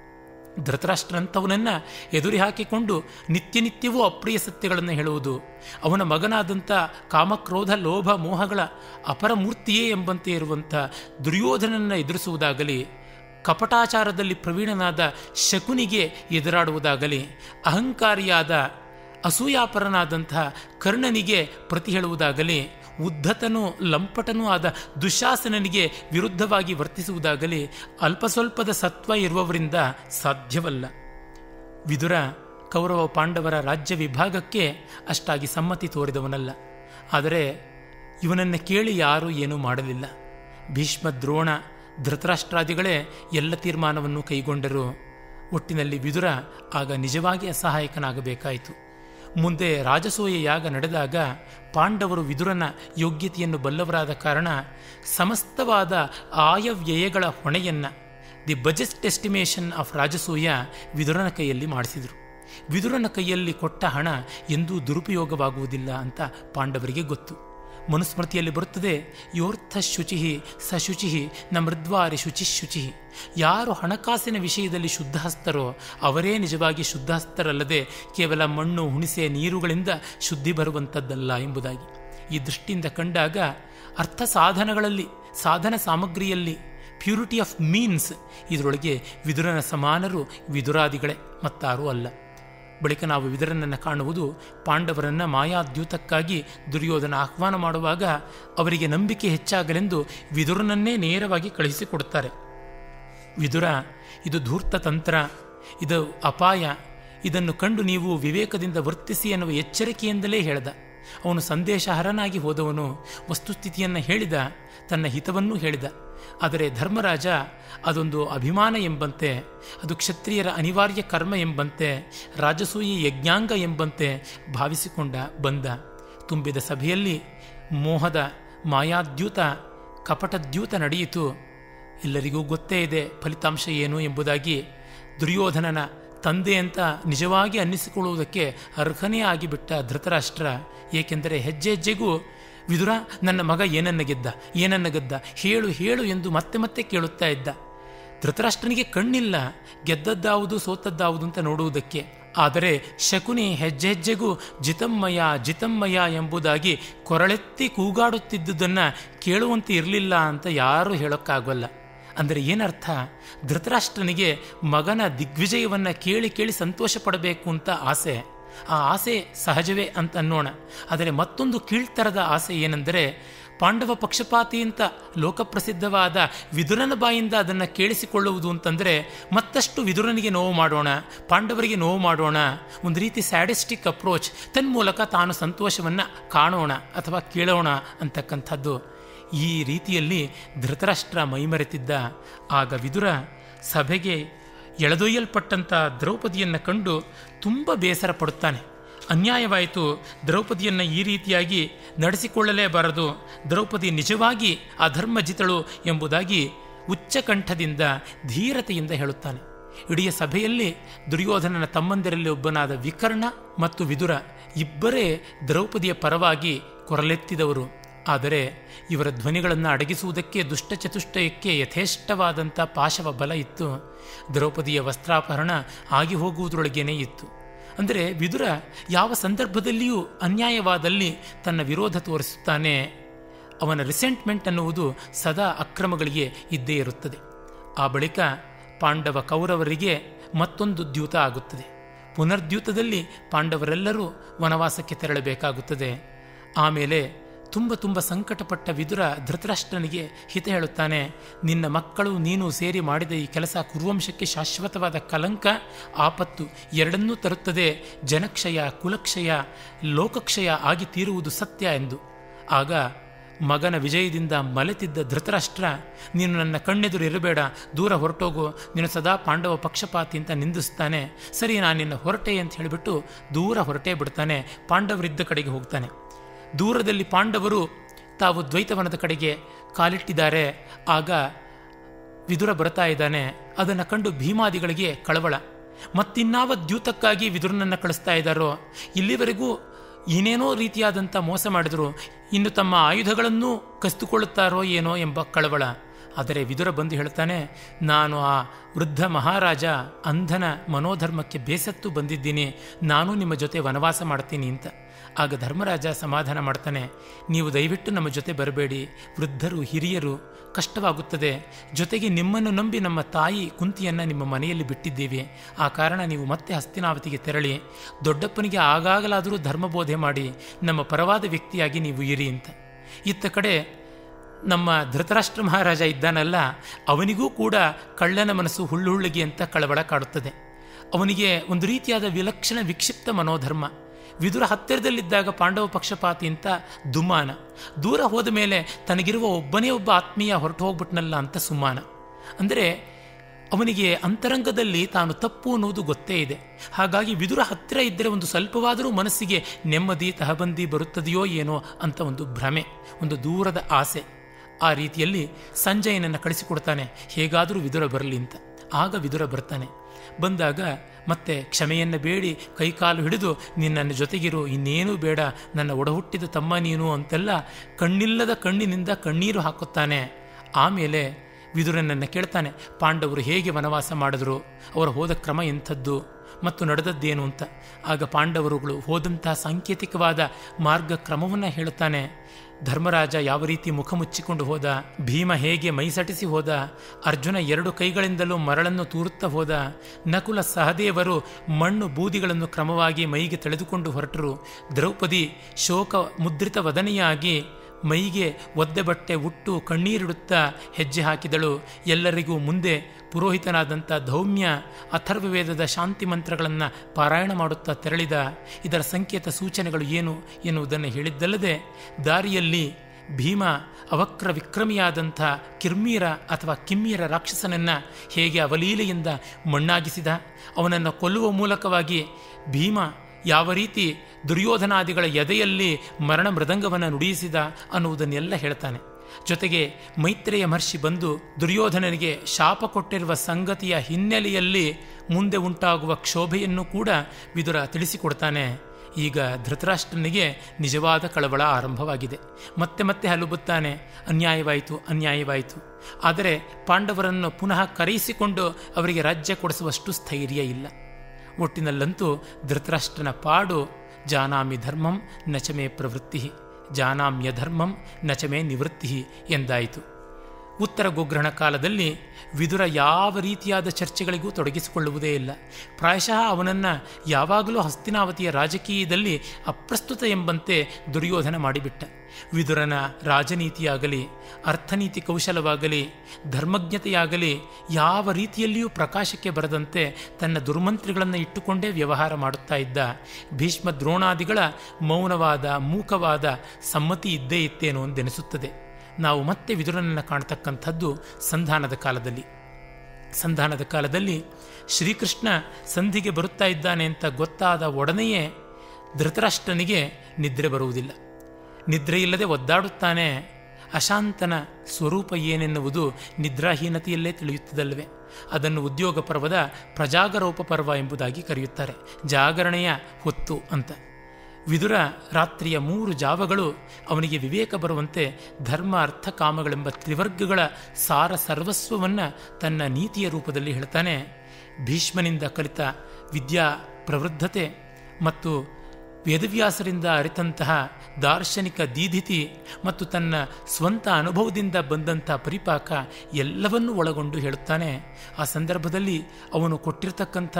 ಧೃತರಾಷ್ಟ್ರಂಥವನನ್ನು ಎದುರಿ ಹಾಕಿಕೊಂಡು ನಿತ್ಯ ನಿತ್ಯವೂ ಅಪ್ರಿಯ ಸತ್ಯಗಳನ್ನು ಹೇಳುವುದು ಅವನ ಮಗನಾದಂಥ ಕಾಮಕ್ರೋಧ ಲೋಭ ಮೋಹಗಳ ಅಪರಮೂರ್ತಿಯೇ ಎಂಬಂತೆ ಇರುವಂಥ ದುರ್ಯೋಧನನ್ನು ಎದುರಿಸುವುದಾಗಲಿ ಕಪಟಾಚಾರದಲ್ಲಿ ಪ್ರವೀಣನಾದ ಶಕುನಿಗೆ ಎದುರಾಡುವುದಾಗಲಿ ಅಹಂಕಾರಿಯಾದ ಅಸೂಯಾಪರನಾದಂತಹ ಕರ್ಣನಿಗೆ ಪ್ರತಿ ಹೇಳುವುದಾಗಲಿ ಉದ್ಧತನೂ ಲಂಪಟನೂ ಆದ ದುಶಾಸನನಿಗೆ ವಿರುದ್ಧವಾಗಿ ವರ್ತಿಸುವುದಾಗಲಿ ಅಲ್ಪ ಸ್ವಲ್ಪದ ಸತ್ವ ಇರುವವರಿಂದ ಸಾಧ್ಯವಲ್ಲ ವಿದುರ ಕೌರವ ಪಾಂಡವರ ರಾಜ್ಯ ವಿಭಾಗಕ್ಕೆ ಅಷ್ಟಾಗಿ ಸಮ್ಮತಿ ತೋರಿದವನಲ್ಲ ಆದರೆ ಇವನನ್ನು ಕೇಳಿ ಯಾರೂ ಏನೂ ಮಾಡಲಿಲ್ಲ ಭೀಷ್ಮ ದ್ರೋಣ ಧೃತರಾಷ್ಟ್ರಾದಿಗಳೇ ಎಲ್ಲ ತೀರ್ಮಾನವನ್ನು ಕೈಗೊಂಡರು ಒಟ್ಟಿನಲ್ಲಿ ವಿದುರ ಆಗ ನಿಜವಾಗಿ ಅಸಹಾಯಕನಾಗಬೇಕಾಯಿತು ಮುಂದೆ ರಾಜಸೂಯ ಯಾಗ ನಡೆದಾಗ ಪಾಂಡವರು ವಿದುರನ ಯೋಗ್ಯತೆಯನ್ನು ಬಲ್ಲವರಾದ ಕಾರಣ ಸಮಸ್ತವಾದ ಆಯವ್ಯಯಗಳ ಹೊಣೆಯನ್ನು the budget estimation of Rajasuya ವಿದುರನ ಕೈಯಲ್ಲಿ ಮಾಡಿಸಿದರು ವಿದುರನ ಕೈಯಲ್ಲಿ ಕೊಟ್ಟ ಹಣ ಎಂದೂ ದುರುಪಯೋಗವಾಗುವುದಿಲ್ಲ ಅಂತ ಪಾಂಡವರಿಗೆ ಗೊತ್ತು ಮನುಸ್ಮೃತಿಯಲ್ಲಿ ಬರುತ್ತದೆ ಯೋರ್ಥ ಶುಚಿ ಸ ಶುಚಿ ನ ಮೃದ್ವಾರಿ ಶುಚಿ ಶುಚಿ ಯಾರು ಹಣಕಾಸಿನ ವಿಷಯದಲ್ಲಿ ಶುದ್ಧಹಸ್ತರೋ ಅವರೇ ನಿಜವಾಗಿ ಶುದ್ಧಹಸ್ತರಲ್ಲದೆ ಕೇವಲ ಮಣ್ಣು ಹುಣಿಸೆ ನೀರುಗಳಿಂದ ಶುದ್ಧಿ ಬರುವಂಥದ್ದಲ್ಲ ಎಂಬುದಾಗಿ ಈ ದೃಷ್ಟಿಯಿಂದ ಕಂಡಾಗ ಅರ್ಥ ಸಾಧನಗಳಲ್ಲಿ ಸಾಧನ ಸಾಮಗ್ರಿಯಲ್ಲಿ ಪ್ಯೂರಿಟಿ ಆಫ್ ಮೀನ್ಸ್ ಇದರೊಳಗೆ ವಿದುರನ ಸಮಾನರು ವಿದುರಾದಿಗಳೇ ಮತ್ತಾರೂ ಅಲ್ಲ ಬಳಿಕ ನಾವು ವಿದುರನನ್ನು ಕಾಣುವುದು ಪಾಂಡವರನ್ನ ಮಾಯಾದ್ಯೂತಕ್ಕಾಗಿ ದುರ್ಯೋಧನ ಆಹ್ವಾನ ಮಾಡುವಾಗ ಅವರಿಗೆ ನಂಬಿಕೆ ಹೆಚ್ಚಾಗಲೆಂದು ವಿದುರನನ್ನೇ ನೇರವಾಗಿ ಕಳುಹಿಸಿಕೊಡುತ್ತಾರೆ ವಿದುರ ಇದು ಧೂರ್ತ ತಂತ್ರ ಇದು ಅಪಾಯ ಇದನ್ನು ಕಂಡು ನೀವು ವಿವೇಕದಿಂದ ವರ್ತಿಸಿ ಎನ್ನುವ ಎಚ್ಚರಿಕೆಯಿಂದಲೇ ಹೇಳ್ದ ಅವನು ಸಂದೇಶಹರನಾಗಿ ಹೋದವನು ವಸ್ತುಸ್ಥಿತಿಯನ್ನು ಹೇಳಿದ ತನ್ನ ಹಿತವನ್ನೂ ಹೇಳಿದ ಆದರೆ ಧರ್ಮರಾಜ ಅದೊಂದು ಅಭಿಮಾನ ಎಂಬಂತೆ ಅದು ಕ್ಷತ್ರಿಯರ ಅನಿವಾರ್ಯ ಕರ್ಮ ಎಂಬಂತೆ ರಾಜಸೂಯಿ ಯಜ್ಞಾಂಗ ಎಂಬಂತೆ ಭಾವಿಸಿಕೊಂಡ ಬಂದ ತುಂಬಿದ ಸಭೆಯಲ್ಲಿ ಮೋಹದ ಮಾಯಾದ್ಯೂತ ಕಪಟದ್ಯೂತ ನಡೆಯಿತು ಎಲ್ಲರಿಗೂ ಗೊತ್ತೇ ಇದೆ ಫಲಿತಾಂಶ ಏನು ಎಂಬುದಾಗಿ ದುರ್ಯೋಧನನ ತಂದೆ ಅಂತ ನಿಜವಾಗಿ ಅನ್ನಿಸಿಕೊಳ್ಳುವುದಕ್ಕೆ ಅರ್ಹನೇ ಆಗಿಬಿಟ್ಟ ಧೃತರಾಷ್ಟ್ರ ಏಕೆಂದರೆ ಹೆಜ್ಜೆ ಹೆಜ್ಜೆಗೂ ವಿದುರ ನನ್ನ ಮಗ ಏನನ್ನ ಗೆದ್ದ ಏನನ್ನ ಗೆದ್ದ ಹೇಳು ಹೇಳು ಎಂದು ಮತ್ತೆ ಮತ್ತೆ ಕೇಳುತ್ತಾ ಇದ್ದ ಧೃತರಾಷ್ಟ್ರನಿಗೆ ಕಣ್ಣಿಲ್ಲ ಗೆದ್ದದ್ದಾವುದು ಸೋತದ್ದಾವುದು ಅಂತ ನೋಡುವುದಕ್ಕೆ ಆದರೆ ಶಕುನಿ ಹೆಜ್ಜೆ ಹೆಜ್ಜೆಗೂ ಜಿತಮ್ಮಯ ಜಿತಮ್ಮಯ ಎಂಬುದಾಗಿ ಕೊರಳೆತ್ತಿ ಕೂಗಾಡುತ್ತಿದ್ದುದನ್ನು ಕೇಳುವಂತೆ ಇರಲಿಲ್ಲ ಅಂತ ಯಾರೂ ಹೇಳೋಕ್ಕಾಗೋಲ್ಲ ಅಂದರೆ ಏನರ್ಥ ಧೃತರಾಷ್ಟ್ರನಿಗೆ ಮಗನ ದಿಗ್ವಿಜಯವನ್ನು ಕೇಳಿ ಕೇಳಿ ಸಂತೋಷ ಪಡಬೇಕು ಅಂತ ಆಸೆ ಆ ಆಸೆ ಸಹಜವೇ ಅಂತ ಅನ್ನೋಣ ಆದರೆ ಮತ್ತೊಂದು ಕೀಳ್ತರದ ಆಸೆ ಏನೆಂದರೆ ಪಾಂಡವ ಪಕ್ಷಪಾತಿ ಅಂತ ಲೋಕಪ್ರಸಿದ್ಧವಾದ ವಿದುರನ ಬಾಯಿಂದ ಅದನ್ನು ಕೇಳಿಸಿಕೊಳ್ಳುವುದು ಅಂತಂದರೆ ಮತ್ತಷ್ಟು ವಿದುರನಿಗೆ ನೋವು ಮಾಡೋಣ ಪಾಂಡವರಿಗೆ ನೋವು ಮಾಡೋಣ ಒಂದು ರೀತಿ ಸ್ಯಾಡಿಸ್ಟಿಕ್ ಅಪ್ರೋಚ್ ತನ್ಮೂಲಕ ತಾನು ಸಂತೋಷವನ್ನು ಕಾಣೋಣ ಅಥವಾ ಕೇಳೋಣ ಅಂತಕ್ಕಂಥದ್ದು ಈ ರೀತಿಯಲ್ಲಿ ಧೃತರಾಷ್ಟ್ರ ಮೈಮರೆತಿದ್ದ ಆಗ ವಿದುರ ಸಭೆಗೆ ಎಳೆದೊಯ್ಯಲ್ಪಟ್ಟಂಥ ದ್ರೌಪದಿಯನ್ನು ಕಂಡು ತುಂಬ ಬೇಸರ ಪಡುತ್ತಾನೆ ಅನ್ಯಾಯವಾಯಿತು ದ್ರೌಪದಿಯನ್ನು ಈ ರೀತಿಯಾಗಿ ನಡೆಸಿಕೊಳ್ಳಲೇಬಾರದು ದ್ರೌಪದಿ ನಿಜವಾಗಿ ಅಧರ್ಮಜಿತಳು ಎಂಬುದಾಗಿ ಉಚ್ಚಕಂಠದಿಂದ ಧೀರತೆಯಿಂದ ಹೇಳುತ್ತಾನೆ ಇಡೀ ಸಭೆಯಲ್ಲಿ ದುರ್ಯೋಧನನ ತಮ್ಮಂದಿರಲ್ಲಿ ಒಬ್ಬನಾದ ವಿಕರ್ಣ ಮತ್ತು ವಿದುರ ಇಬ್ಬರೇ ದ್ರೌಪದಿಯ ಪರವಾಗಿ ಕೊರಲೆತ್ತಿದವರು ಆದರೆ ಇವರ ಧ್ವನಿಗಳನ್ನು ಅಡಗಿಸುವುದಕ್ಕೆ ದುಷ್ಟಚತುಷ್ಟಯಕ್ಕೆ ಯಥೇಷ್ಟವಾದಂಥ ಪಾಶವ ಬಲ ಇತ್ತು ದ್ರೌಪದಿಯ ವಸ್ತ್ರಾಪಹರಣ ಆಗಿ ಹೋಗುವುದರೊಳಗೇನೇ ಇತ್ತು ಅಂದರೆ ವಿದುರ ಯಾವ ಸಂದರ್ಭದಲ್ಲಿಯೂ ಅನ್ಯಾಯವಾದಲ್ಲಿ ತನ್ನ ವಿರೋಧ ತೋರಿಸುತ್ತಾನೆ ಅವನ ರಿಸೆಂಟ್ಮೆಂಟ್ ಅನ್ನುವುದು ಸದಾ ಅಕ್ರಮಗಳಿಗೆ ಇದ್ದೇ ಇರುತ್ತದೆ ಆ ಬಳಿಕ ಪಾಂಡವ ಕೌರವರಿಗೆ ಮತ್ತೊಂದು ದ್ಯೂತ ಆಗುತ್ತದೆ ಪುನರ್ದ್ಯೂತದಲ್ಲಿ ಪಾಂಡವರೆಲ್ಲರೂ ವನವಾಸಕ್ಕೆ ತೆರಳಬೇಕಾಗುತ್ತದೆ ಆಮೇಲೆ ತುಂಬ ತುಂಬ ಸಂಕಟಪಟ್ಟ ವಿದುರ ಧೃತರಾಷ್ಟ್ರನಿಗೆ ಹಿತ ಹೇಳುತ್ತಾನೆ ನಿನ್ನ ಮಕ್ಕಳು ನೀನು ಸೇರಿ ಮಾಡಿದ ಈ ಕೆಲಸ ಕುರುವಂಶಕ್ಕೆ ಶಾಶ್ವತವಾದ ಕಲಂಕ ಆಪತ್ತು ಎರಡನ್ನೂ ತರುತ್ತದೆ ಜನಕ್ಷಯ ಕುಲಕ್ಷಯ ಲೋಕಕ್ಷಯ ಆಗಿ ತೀರುವುದು ಸತ್ಯ ಎಂದು ಆಗ ಮಗನ ವಿಜಯದಿಂದ ಮಲೆತಿದ್ದ ಧೃತರಾಷ್ಟ್ರ ನೀನು ನನ್ನ ಕಣ್ಣೆದುರು ಇರಬೇಡ ದೂರ ಹೊರಟೋಗು ನೀನು ಸದಾ ಪಾಂಡವ ಪಕ್ಷಪಾತಿ ಅಂತ ನಿಂದಿಸ್ತಾನೆ ಸರಿ ನಾನು ನಿನ್ನ ಹೊರಟೆ ಅಂತ ಹೇಳಿಬಿಟ್ಟು ದೂರ ಹೊರಟೇ ಬಿಡ್ತಾನೆ ಪಾಂಡವರಿದ್ದ ಕಡೆಗೆ ಹೋಗ್ತಾನೆ ದೂರದಲ್ಲಿ ಪಾಂಡವರು ತಾವು ದ್ವೈತವನದ ಕಡೆಗೆ ಕಾಲಿಟ್ಟಿದ್ದಾರೆ ಆಗ ವಿದುರ ಬರ್ತಾ ಇದ್ದಾನೆ ಅದನ್ನು ಕಂಡು ಭೀಮಾದಿಗಳಿಗೆ ಕಳವಳ ಮತ್ತಿನ್ನಾವ ದ್ಯೂತಕ್ಕಾಗಿ ವಿದುರನನ್ನು ಕಳಿಸ್ತಾ ಇದ್ದಾರೋ ಇಲ್ಲಿವರೆಗೂ ಏನೇನೋ ರೀತಿಯಾದಂಥ ಮೋಸ ಮಾಡಿದರು ಇನ್ನು ತಮ್ಮ ಆಯುಧಗಳನ್ನೂ ಕಸಿದುಕೊಳ್ಳುತ್ತಾರೋ ಏನೋ ಎಂಬ ಕಳವಳ ಆದರೆ ವಿದುರ ಬಂದು ಹೇಳ್ತಾನೆ ನಾನು ಆ ವೃದ್ಧ ಮಹಾರಾಜ ಅಂಧನ ಮನೋಧರ್ಮಕ್ಕೆ ಬೇಸತ್ತು ಬಂದಿದ್ದೀನಿ ನಾನು ನಿಮ್ಮ ಜೊತೆ ವನವಾಸ ಮಾಡ್ತೀನಿ ಅಂತ ಆಗ ಧರ್ಮರಾಜ ಸಮಾಧಾನ ಮಾಡ್ತಾನೆ ನೀವು ದಯವಿಟ್ಟು ನಮ್ಮ ಜೊತೆ ಬರಬೇಡಿ ವೃದ್ಧರು ಹಿರಿಯರು ಕಷ್ಟವಾಗುತ್ತದೆ ಜೊತೆಗೆ ನಿಮ್ಮನ್ನು ನಂಬಿ ನಮ್ಮ ತಾಯಿ ಕುಂತಿಯನ್ನು ನಿಮ್ಮ ಮನೆಯಲ್ಲಿ ಬಿಟ್ಟಿದ್ದೀವಿ ಆ ಕಾರಣ ನೀವು ಮತ್ತೆ ಹಸ್ತಿನಾವತಿಗೆ ತೆರಳಿ ದೊಡ್ಡಪ್ಪನಿಗೆ ಆಗಾಗಲಾದರೂ ಧರ್ಮಬೋಧೆ ಮಾಡಿ ನಮ್ಮ ಪರವಾದ ವ್ಯಕ್ತಿಯಾಗಿ ನೀವು ಇರಿ ಅಂತ ಇತ್ತ ಕಡೆ ನಮ್ಮ ಧೃತರಾಷ್ಟ್ರ ಮಹಾರಾಜ ಇದ್ದಾನಲ್ಲ ಅವನಿಗೂ ಕೂಡ ಕಳ್ಳನ ಮನಸ್ಸು ಹುಳ್ಳುಳ್ಳಿಗೆ ಅಂತ ಕಳವಳ ಕಾಡುತ್ತದೆ ಅವನಿಗೆ ಒಂದು ರೀತಿಯಾದ ವಿಲಕ್ಷಣ ವಿಕ್ಷಿಪ್ತ ಮನೋಧರ್ಮ ವಿದುರ ಹತ್ತಿರದಲ್ಲಿದ್ದಾಗ ಪಾಂಡವ ಪಕ್ಷಪಾತಿ ಅಂತ ದುಮಾನ ದೂರ ಹೋದ ಮೇಲೆ ತನಗಿರುವ ಒಬ್ಬನೇ ಒಬ್ಬ ಆತ್ಮೀಯ ಹೊರಟು ಹೋಗ್ಬಿಟ್ನಲ್ಲ ಅಂತ ಸುಮಾನ ಅಂದರೆ ಅವನಿಗೆ ಅಂತರಂಗದಲ್ಲಿ ತಾನು ತಪ್ಪು ಅನ್ನುವುದು ಗೊತ್ತೇ ಇದೆ ಹಾಗಾಗಿ ವಿದುರ ಹತ್ತಿರ ಇದ್ದರೆ ಒಂದು ಸ್ವಲ್ಪವಾದರೂ ಮನಸ್ಸಿಗೆ ನೆಮ್ಮದಿ ತಹಬಂದಿ ಬರುತ್ತದೆಯೋ ಏನೋ ಅಂತ ಒಂದು ಭ್ರಮೆ ಒಂದು ದೂರದ ಆಸೆ ಆ ರೀತಿಯಲ್ಲಿ ಸಂಜಯನನ್ನು ಕಳಿಸಿಕೊಡ್ತಾನೆ ಹೇಗಾದರೂ ವಿದುರ ಬರಲಿ ಅಂತ ಆಗ ವಿದುರ ಬರ್ತಾನೆ ಬಂದಾಗ ಮತ್ತೆ ಕ್ಷಮೆಯನ್ನು ಬೇಡಿ ಕೈಕಾಲು ಹಿಡಿದು ನಿನ್ನ ಜೊತೆಗಿರು ಇನ್ನೇನೂ ಬೇಡ ನನ್ನ ಒಡಹುಟ್ಟಿದ ತಮ್ಮ ನೀನು ಅಂತೆಲ್ಲ ಕಣ್ಣಿಲ್ಲದ ಕಣ್ಣಿನಿಂದ ಕಣ್ಣೀರು ಹಾಕುತ್ತಾನೆ ಆಮೇಲೆ ವಿದುರನನ್ನು ಕೇಳ್ತಾನೆ ಪಾಂಡವರು ಹೇಗೆ ವನವಾಸ ಮಾಡಿದ್ರು ಅವರು ಹೋದ ಕ್ರಮ ಎಂಥದ್ದು ಮತ್ತು ನಡೆದದ್ದೇನು ಅಂತ ಆಗ ಪಾಂಡವರುಗಳು ಹೋದಂತಹ ಸಾಂಕೇತಿಕವಾದ ಮಾರ್ಗಕ್ರಮವನ್ನು ಹೇಳುತ್ತಾನೆ ಧರ್ಮರಾಜ ಯಾವ ರೀತಿ ಮುಖ ಮುಚ್ಚಿಕೊಂಡು ಹೋದ ಭೀಮ ಹೇಗೆ ಮೈಸಟಿಸಿ ಹೋದ ಅರ್ಜುನ ಎರಡು ಕೈಗಳಿಂದಲೂ ಮರಳನ್ನು ತೂರುತ್ತಾ ಹೋದ ನಕುಲ ಸಹದೇವರು ಮಣ್ಣು ಬೂದಿಗಳನ್ನು ಕ್ರಮವಾಗಿ ಮೈಗೆ ತೆಳೆದುಕೊಂಡು ಹೊರಟರು ದ್ರೌಪದಿ ಶೋಕ ಮುದ್ರಿತ ವದನೆಯಾಗಿ ಮೈಗೆ ಒದ್ದೆ ಬಟ್ಟೆ ಉಟ್ಟು ಕಣ್ಣೀರಿಡುತ್ತಾ ಹೆಜ್ಜೆ ಹಾಕಿದಳು ಎಲ್ಲರಿಗೂ ಮುಂದೆ ಪುರೋಹಿತನಾದಂಥ ಧೌಮ್ಯ ಅಥರ್ವವೇದದ ಶಾಂತಿ ಮಂತ್ರಗಳನ್ನು ಪಾರಾಯಣ ಮಾಡುತ್ತಾ ತೆರಳಿದ ಇದರ ಸಂಕೇತ ಸೂಚನೆಗಳು ಏನು ಎನ್ನುವುದನ್ನು ಹೇಳಿದ್ದಲ್ಲದೆ ದಾರಿಯಲ್ಲಿ ಭೀಮ ಅವಕ್ರ ವಿಕ್ರಮಿಯಾದಂಥ ಕಿರ್ಮೀರ ಅಥವಾ ಕಿಮ್ಮೀರ ರಾಕ್ಷಸನನ್ನು ಹೇಗೆ ಅವಲೀಲೆಯಿಂದ ಮಣ್ಣಾಗಿಸಿದ ಅವನನ್ನು ಕೊಲ್ಲುವ ಮೂಲಕವಾಗಿ ಭೀಮ ಯಾವ ರೀತಿ ದುರ್ಯೋಧನಾದಿಗಳ ಎದೆಯಲ್ಲಿ ಮರಣ ಮೃದಂಗವನ್ನು ನುಡಿಯಿಸಿದ ಅನ್ನುವುದನ್ನೆಲ್ಲ ಹೇಳ್ತಾನೆ ಜೊತೆಗೆ ಮೈತ್ರೇಯ ಮಹರ್ಷಿ ಬಂದು ದುರ್ಯೋಧನನಿಗೆ ಶಾಪ ಕೊಟ್ಟಿರುವ ಸಂಗತಿಯ ಹಿನ್ನೆಲೆಯಲ್ಲಿ ಮುಂದೆ ಉಂಟಾಗುವ ಕ್ಷೋಭೆಯನ್ನು ಕೂಡ ವಿದುರ ತಿಳಿಸಿಕೊಡ್ತಾನೆ ಈಗ ಧೃತರಾಷ್ಟ್ರನಿಗೆ ನಿಜವಾದ ಕಳವಳ ಆರಂಭವಾಗಿದೆ ಮತ್ತೆ ಮತ್ತೆ ಹಲುಬುತ್ತಾನೆ ಅನ್ಯಾಯವಾಯಿತು ಅನ್ಯಾಯವಾಯಿತು ಆದರೆ ಪಾಂಡವರನ್ನು ಪುನಃ ಕರೆಯಿಸಿಕೊಂಡು ಅವರಿಗೆ ರಾಜ್ಯ ಕೊಡಿಸುವಷ್ಟು ಸ್ಥೈರ್ಯ ಇಲ್ಲ ಒಟ್ಟಿನಲ್ಲಂತೂ ಧೃತರಾಷ್ಟ್ರನ ಪಾಡು ಜಾನಾಮಿ ಧರ್ಮಂ ನಚಮೇ ಪ್ರವೃತ್ತಿ ಜಾನಾಮ್ಯ ಧರ್ಮಂ ನಚಮೇ ನಿವೃತ್ತಿ ಎಂದಾಯಿತು ಉತ್ತರ ಗೋಗ್ರಹಣ ಕಾಲದಲ್ಲಿ ವಿದುರ ಯಾವ ರೀತಿಯಾದ ಚರ್ಚೆಗಳಿಗೂ ತೊಡಗಿಸಿಕೊಳ್ಳುವುದೇ ಇಲ್ಲ ಪ್ರಾಯಶಃ ಅವನನ್ನು ಯಾವಾಗಲೂ ಹಸ್ತಿನಾವತಿಯ ರಾಜಕೀಯದಲ್ಲಿ ಅಪ್ರಸ್ತುತ ಎಂಬಂತೆ ದುರ್ಯೋಧನ ಮಾಡಿಬಿಟ್ಟ ವಿದುರನ ರಾಜನೀತಿಯಾಗಲಿ ಅರ್ಥನೀತಿ ಕೌಶಲವಾಗಲಿ ಧರ್ಮಜ್ಞತೆಯಾಗಲಿ ಯಾವ ರೀತಿಯಲ್ಲಿಯೂ ಪ್ರಕಾಶಕ್ಕೆ ಬರದಂತೆ ತನ್ನ ದುರ್ಮಂತ್ರಿಗಳನ್ನು ಇಟ್ಟುಕೊಂಡೇ ವ್ಯವಹಾರ ಮಾಡುತ್ತಾ ಇದ್ದ ಭೀಷ್ಮ ದ್ರೋಣಾದಿಗಳ ಮೌನವಾದ ಮೂಕವಾದ ಸಮ್ಮತಿ ಇದ್ದೇ ಇತ್ತೇನೋ ಎಂದೆನಿಸುತ್ತದೆ ನಾವು ಮತ್ತೆ ವಿದುರನನ್ನು ಕಾಣ್ತಕ್ಕಂಥದ್ದು ಸಂಧಾನದ ಕಾಲದಲ್ಲಿ ಸಂಧಾನದ ಕಾಲದಲ್ಲಿ ಶ್ರೀಕೃಷ್ಣ ಸಂಧಿಗೆ ಬರುತ್ತಾ ಇದ್ದಾನೆ ಅಂತ ಗೊತ್ತಾದ ಒಡನೆಯೇ ಧೃತರಾಷ್ಟ್ರನಿಗೆ ನಿದ್ರೆ ಬರುವುದಿಲ್ಲ ನಿದ್ರೆ ಇಲ್ಲದೆ ಒದ್ದಾಡುತ್ತಾನೆ ಅಶಾಂತನ ಸ್ವರೂಪ ಏನೆನ್ನುವುದು ನಿದ್ರಾಹೀನತೆಯಲ್ಲೇ ತಿಳಿಯುತ್ತದಲ್ವೇ ಅದನ್ನು ಉದ್ಯೋಗ ಪರ್ವದ ಪ್ರಜಾಗರೋಪ ಪರ್ವ ಎಂಬುದಾಗಿ ಕರೆಯುತ್ತಾರೆ ಜಾಗರಣೆಯ ಹೊತ್ತು ಅಂತ ವಿದುರ ರಾತ್ರಿಯ ಮೂರು ಜಾವಗಳು ಅವನಿಗೆ ವಿವೇಕ ಬರುವಂತೆ ಧರ್ಮ ಅರ್ಥ ಕಾಮಗಳೆಂಬ ತ್ರಿವರ್ಗಗಳ ಸಾರ ಸರ್ವಸ್ವವನ್ನು ತನ್ನ ನೀತಿಯ ರೂಪದಲ್ಲಿ ಹೇಳ್ತಾನೆ ಭೀಷ್ಮನಿಂದ ಕಲಿತ ವಿದ್ಯಾ ಪ್ರವೃದ್ಧತೆ ಮತ್ತು ವೇದವ್ಯಾಸರಿಂದ ಅರಿತಂತಹ ದಾರ್ಶನಿಕ ದೀಧಿತಿ ಮತ್ತು ತನ್ನ ಸ್ವಂತ ಅನುಭವದಿಂದ ಬಂದಂಥ ಪರಿಪಾಕ ಎಲ್ಲವನ್ನೂ ಒಳಗೊಂಡು ಹೇಳುತ್ತಾನೆ ಆ ಸಂದರ್ಭದಲ್ಲಿ ಅವನು ಕೊಟ್ಟಿರ್ತಕ್ಕಂಥ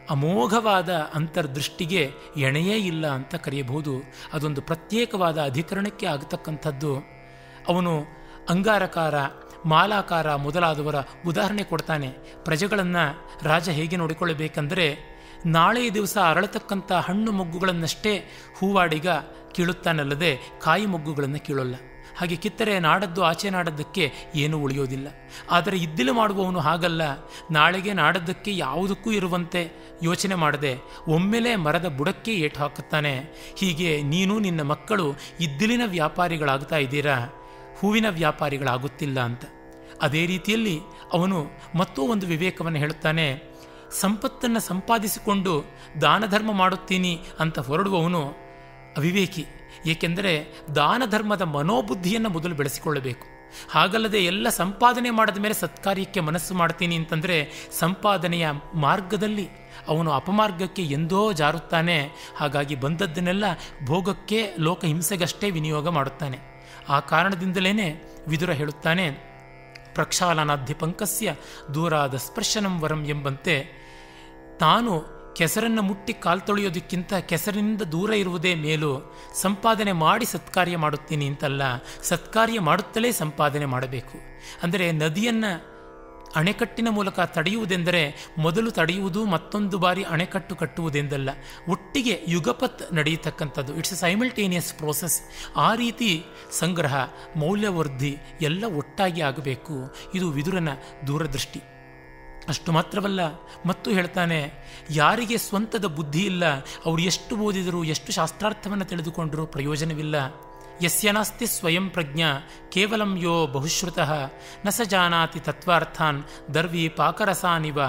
ಅಮೋಘವಾದ ಅಂತರ್ದೃಷ್ಟಿಗೆ ಎಣೆಯೇ ಇಲ್ಲ ಅಂತ ಕರೆಯಬಹುದು ಅದೊಂದು ಪ್ರತ್ಯೇಕವಾದ ಅಧಿಕರಣಕ್ಕೆ ಆಗತಕ್ಕಂಥದ್ದು ಅವನು ಅಂಗಾರಕಾರ ಮಾಲಾಕಾರ ಮೊದಲಾದವರ ಉದಾಹರಣೆ ಕೊಡ್ತಾನೆ ಪ್ರಜೆಗಳನ್ನು ರಾಜ ಹೇಗೆ ನೋಡಿಕೊಳ್ಳಬೇಕೆಂದರೆ ನಾಳೆಯ ದಿವಸ ಅರಳತಕ್ಕಂಥ ಹಣ್ಣು ಮೊಗ್ಗುಗಳನ್ನಷ್ಟೇ ಹೂವಾಡಿಗ ಕೀಳುತ್ತಾನಲ್ಲದೆ ಕಾಯಿ ಮೊಗ್ಗುಗಳನ್ನು ಕೀಳೋಲ್ಲ ಹಾಗೆ ಕಿತ್ತರೆ ನಾಡದ್ದು ಆಚೆ ನಾಡದ್ದಕ್ಕೆ ಏನೂ ಉಳಿಯೋದಿಲ್ಲ ಆದರೆ ಇದ್ದಿಲು ಮಾಡುವವನು ಹಾಗಲ್ಲ ನಾಳೆಗೆ ನಾಡದ್ದಕ್ಕೆ ಯಾವುದಕ್ಕೂ ಇರುವಂತೆ ಯೋಚನೆ ಮಾಡದೆ ಒಮ್ಮೆಲೆ ಮರದ ಬುಡಕ್ಕೆ ಏಟು ಹಾಕುತ್ತಾನೆ ಹೀಗೆ ನೀನು ನಿನ್ನ ಮಕ್ಕಳು ಇದ್ದಿಲಿನ ವ್ಯಾಪಾರಿಗಳಾಗ್ತಾ ಇದ್ದೀರಾ ಹೂವಿನ ವ್ಯಾಪಾರಿಗಳಾಗುತ್ತಿಲ್ಲ ಅಂತ ಅದೇ ರೀತಿಯಲ್ಲಿ ಅವನು ಮತ್ತೂ ಒಂದು ವಿವೇಕವನ್ನು ಹೇಳುತ್ತಾನೆ ಸಂಪತ್ತನ್ನು ಸಂಪಾದಿಸಿಕೊಂಡು ದಾನ ಧರ್ಮ ಮಾಡುತ್ತೀನಿ ಅಂತ ಹೊರಡುವವನು ಅವಿವೇಕಿ ಏಕೆಂದರೆ ದಾನ ಧರ್ಮದ ಮನೋಬುದ್ಧಿಯನ್ನು ಮೊದಲು ಬೆಳೆಸಿಕೊಳ್ಳಬೇಕು ಹಾಗಲ್ಲದೆ ಎಲ್ಲ ಸಂಪಾದನೆ ಮಾಡಿದ ಮೇಲೆ ಸತ್ಕಾರ್ಯಕ್ಕೆ ಮನಸ್ಸು ಮಾಡ್ತೀನಿ ಅಂತಂದರೆ ಸಂಪಾದನೆಯ ಮಾರ್ಗದಲ್ಲಿ ಅವನು ಅಪಮಾರ್ಗಕ್ಕೆ ಎಂದೋ ಜಾರುತ್ತಾನೆ ಹಾಗಾಗಿ ಬಂದದ್ದನ್ನೆಲ್ಲ ಭೋಗಕ್ಕೆ ಲೋಕ ಹಿಂಸೆಗಷ್ಟೇ ವಿನಿಯೋಗ ಮಾಡುತ್ತಾನೆ ಆ ಕಾರಣದಿಂದಲೇ ವಿದುರ ಹೇಳುತ್ತಾನೆ ಪ್ರಕ್ಷಾಲನಾಧ್ಯ ಪಂಕಸ್ಯ ದೂರಾದ ಸ್ಪರ್ಶನಂ ವರಂ ಎಂಬಂತೆ ತಾನು ಕೆಸರನ್ನು ಮುಟ್ಟಿ ಕಾಲ್ ತೊಳೆಯೋದಕ್ಕಿಂತ ಕೆಸರಿನಿಂದ ದೂರ ಇರುವುದೇ ಮೇಲು ಸಂಪಾದನೆ ಮಾಡಿ ಸತ್ಕಾರ್ಯ ಮಾಡುತ್ತೀನಿ ಅಂತಲ್ಲ ಸತ್ಕಾರ್ಯ ಮಾಡುತ್ತಲೇ ಸಂಪಾದನೆ ಮಾಡಬೇಕು ಅಂದರೆ ನದಿಯನ್ನು ಅಣೆಕಟ್ಟಿನ ಮೂಲಕ ತಡೆಯುವುದೆಂದರೆ ಮೊದಲು ತಡೆಯುವುದು ಮತ್ತೊಂದು ಬಾರಿ ಅಣೆಕಟ್ಟು ಕಟ್ಟುವುದೆಂದಲ್ಲ ಒಟ್ಟಿಗೆ ಯುಗಪತ್ ನಡೆಯತಕ್ಕಂಥದ್ದು ಇಟ್ಸ್ ಎ ಸೈಮಲ್ಟೇನಿಯಸ್ ಪ್ರೋಸೆಸ್ ಆ ರೀತಿ ಸಂಗ್ರಹ ಮೌಲ್ಯವರ್ಧಿ ಎಲ್ಲ ಒಟ್ಟಾಗಿ ಆಗಬೇಕು ಇದು ವಿದುರನ ದೂರದೃಷ್ಟಿ ಅಷ್ಟು ಮಾತ್ರವಲ್ಲ ಮತ್ತು ಹೇಳ್ತಾನೆ ಯಾರಿಗೆ ಸ್ವಂತದ ಬುದ್ಧಿ ಇಲ್ಲ ಅವರು ಎಷ್ಟು ಓದಿದರೂ ಎಷ್ಟು ಶಾಸ್ತ್ರಾರ್ಥವನ್ನು ತಿಳಿದುಕೊಂಡರೂ ಪ್ರಯೋಜನವಿಲ್ಲ ಯಸ್ಯ ನಾಸ್ತಿ ಸ್ವಯಂ ಪ್ರಜ್ಞಾ ಕೇವಲಂ ಯೋ ಬಹುಶ್ರುತಃ ನ ಸ ಜಾನಾತಿ ತತ್ವಾರ್ಥಾನ್ ದರ್ವಿ ಪಾಕರಸಾನಿವ